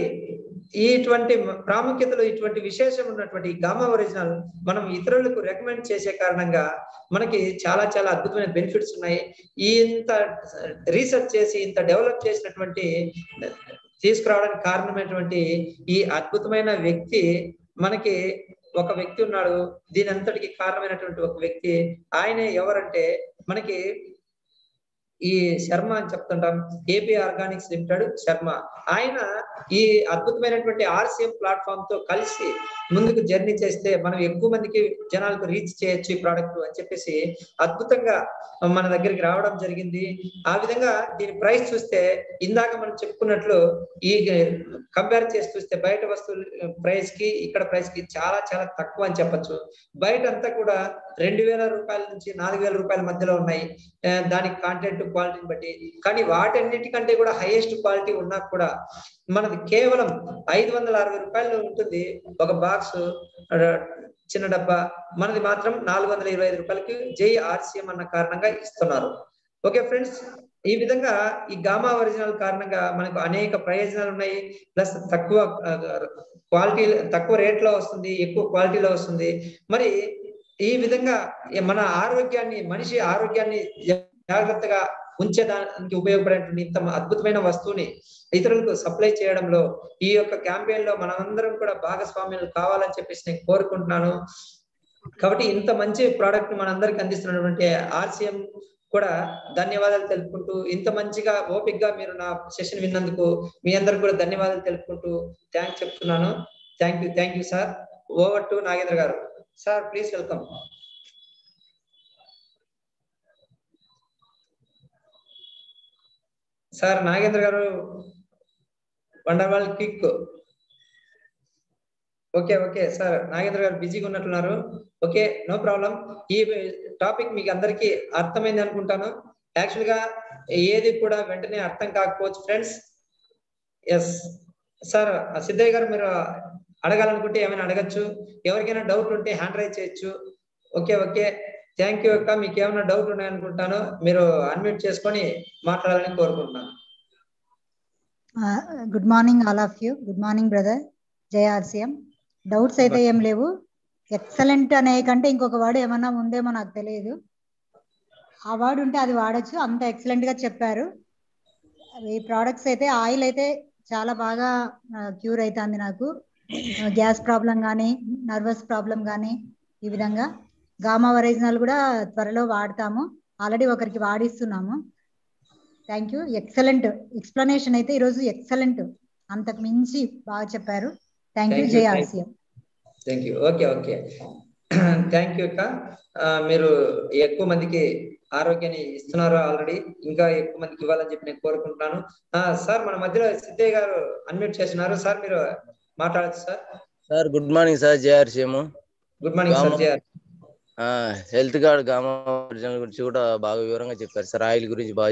ఇటువంటి ప్రాముఖ్యతలు ఇటువంటి విశేషం ఉన్నటువంటి గామా ఒరిజినల్ మనం ఇతరులకు రికమెండ్ చేసే కారణంగా మనకి చాలా చాలా అద్భుతమైన బెనిఫిట్స్ ఉన్నాయి ఇంత రీసెర్చ్ చేసి ఇంత డెవలప్ చేసినటువంటి తీసుకురావడానికి కారణమైనటువంటి ఈ అద్భుతమైన వ్యక్తి మనకి ఒక వ్యక్తి ఉన్నాడు దీని అంతటికి కారణమైనటువంటి ఒక వ్యక్తి ఆయన ఎవరంటే మనకి ఈ శర్మ అని చెప్తుంటాం ఏపీ ఆర్గానిక్స్ లిమిటెడ్ శర్మ ఆయన ఈ అద్భుతమైనటువంటి ఆర్సిఎం ప్లాట్ఫామ్ తో కలిసి ముందుకు జర్నీ చేస్తే మనం ఎక్కువ మందికి జనాలకు రీచ్ చేయొచ్చు ఈ ప్రోడక్ట్ అని చెప్పేసి అద్భుతంగా మన దగ్గరికి రావడం జరిగింది ఆ విధంగా దీని ప్రైస్ చూస్తే ఇందాక మనం చెప్పుకున్నట్లు ఈ కంపేర్ చేసి చూస్తే బయట వస్తువుల ప్రైస్ కి ఇక్కడ ప్రైస్ కి చాలా చాలా తక్కువ అని చెప్పొచ్చు బయట అంతా కూడా రెండు వేల రూపాయల నుంచి నాలుగు వేల రూపాయల మధ్యలో ఉన్నాయి దానికి కాంటెంట్ క్వాలిటీని బట్టి కానీ వాటన్నిటికంటే కూడా హైయెస్ట్ క్వాలిటీ ఉన్నా కూడా మనది కేవలం ఐదు వందల అరవై రూపాయలు ఉంటుంది ఒక బాక్స్ చిన్న డబ్బా మనది మాత్రం నాలుగు వందల ఇరవై ఐదు రూపాయలకి జై ఆర్సిఎం అన్న కారణంగా ఇస్తున్నారు ఓకే ఫ్రెండ్స్ ఈ విధంగా ఈ గామా ఒరిజినల్ కారణంగా మనకు అనేక ప్రయోజనాలు ఉన్నాయి ప్లస్ తక్కువ క్వాలిటీ తక్కువ రేట్ లో వస్తుంది ఎక్కువ క్వాలిటీలో వస్తుంది మరి ఈ విధంగా మన ఆరోగ్యాన్ని మనిషి ఆరోగ్యాన్ని జాగ్రత్తగా ఉంచేదానికి ఉపయోగపడేటువంటి ఇంత అద్భుతమైన వస్తువుని ఇతరులకు సప్లై చేయడంలో ఈ యొక్క క్యాంపెయిన్ లో మనమందరం కూడా భాగస్వామ్యులు కావాలని చెప్పేసి నేను కోరుకుంటున్నాను కాబట్టి ఇంత మంచి ప్రోడక్ట్ మనందరికి అందిస్తున్నటువంటి ఆర్సిఎం కూడా ధన్యవాదాలు తెలుపుకుంటూ ఇంత మంచిగా ఓపిక్ గా మీరు నా సెషన్ విన్నందుకు మీ అందరికి కూడా ధన్యవాదాలు తెలుపుకుంటూ థ్యాంక్స్ చెప్తున్నాను thank you thank you sir over to Nagendra garu sir please welcome sir Nagendra garu వండర్వాల్ quick okay okay sir Nagendra garu బిజీగా ఉన్నట్లున్నారు ఓకే నో ప్రాబ్లం ఈ టాపిక్ మీకు అందరికీ అర్థమైంది అనుకుంటాను యాక్చువల్ గా ఏది కూడా వెంటనే అర్థం కాకపోవచ్చు ఫ్రెండ్స్ ఎస్ సార్ సిద్ధయ్య గారు మీరు అడగాలనుకుంటే ఏమైనా అడగచ్చు ఎవరికైనా డౌట్ ఉంటే హ్యాండ్ రైజ్ చేయొచ్చు ఓకే ఓకే థ్యాంక్ యూ అక్క మీకు ఏమైనా డౌట్ ఉన్నాయనుకుంటాను మీరు అన్మ్యూట్ చేసుకొని మాట్లాడాలని కోరుకుంటున్నాను good morning all of you good morning brother జయఆర్సిఎం డౌట్స్ అయితే ఏం లేవు ఎక్సలెంట్ అనే కంటే ఇంకొక వర్డ్ ఏమన్నా ఉందేమో నాకు తెలియదు ఆ వర్డ్ ఉంటే అది వాడచ్చు అంత ఎక్సలెంట్ గా చెప్పారు ఈ ప్రోడక్ట్స్ అయితే ఆయిల్ అయితే చాలా బాగా క్యూర్ అవుతుంది నాకు గ్యాస్ ప్రాబ్లం కానీ నర్వస్ ప్రాబ్లం కానీ ఈ విధంగా గామా ఒరిజినల్ కూడా త్వరలో వాడతాము ఆల్రెడీ ఒకరికి వాడిస్తున్నాము థ్యాంక్ యూ ఎక్సలెంట్ ఎక్స్ప్లెనేషన్ అయితే ఈరోజు ఎక్సలెంట్ అంతకు మించి బాగా చెప్పారు థ్యాంక్ యూ జై RCM thank you okay okay thank you అక్క మీరు ఎక్కువ మందికి ఆరోగ్యాన్ని ఇస్తున్నారు ఆల్రెడీ ఇంకా ఎక్కువ మందికి ఇవ్వాలని చెప్పి నేను కోరుకుంటున్నాను సార్ మన మధ్యలో సిద్ధయ్య గారు అన్మ్యూట్ చేస్తున్నారు సార్ మీరు మాట్లాడచ్చు sir sir good morning sir జేఆర్సీఎం గుడ్ మార్నింగ్ సార్ జేఆర్ హెల్త్ కార్డ్ గామా ఒరిజినల్ గురించి కూడా బాగా వివరంగా చెప్పారు సార్ ఆయిల్ గురించి బాగా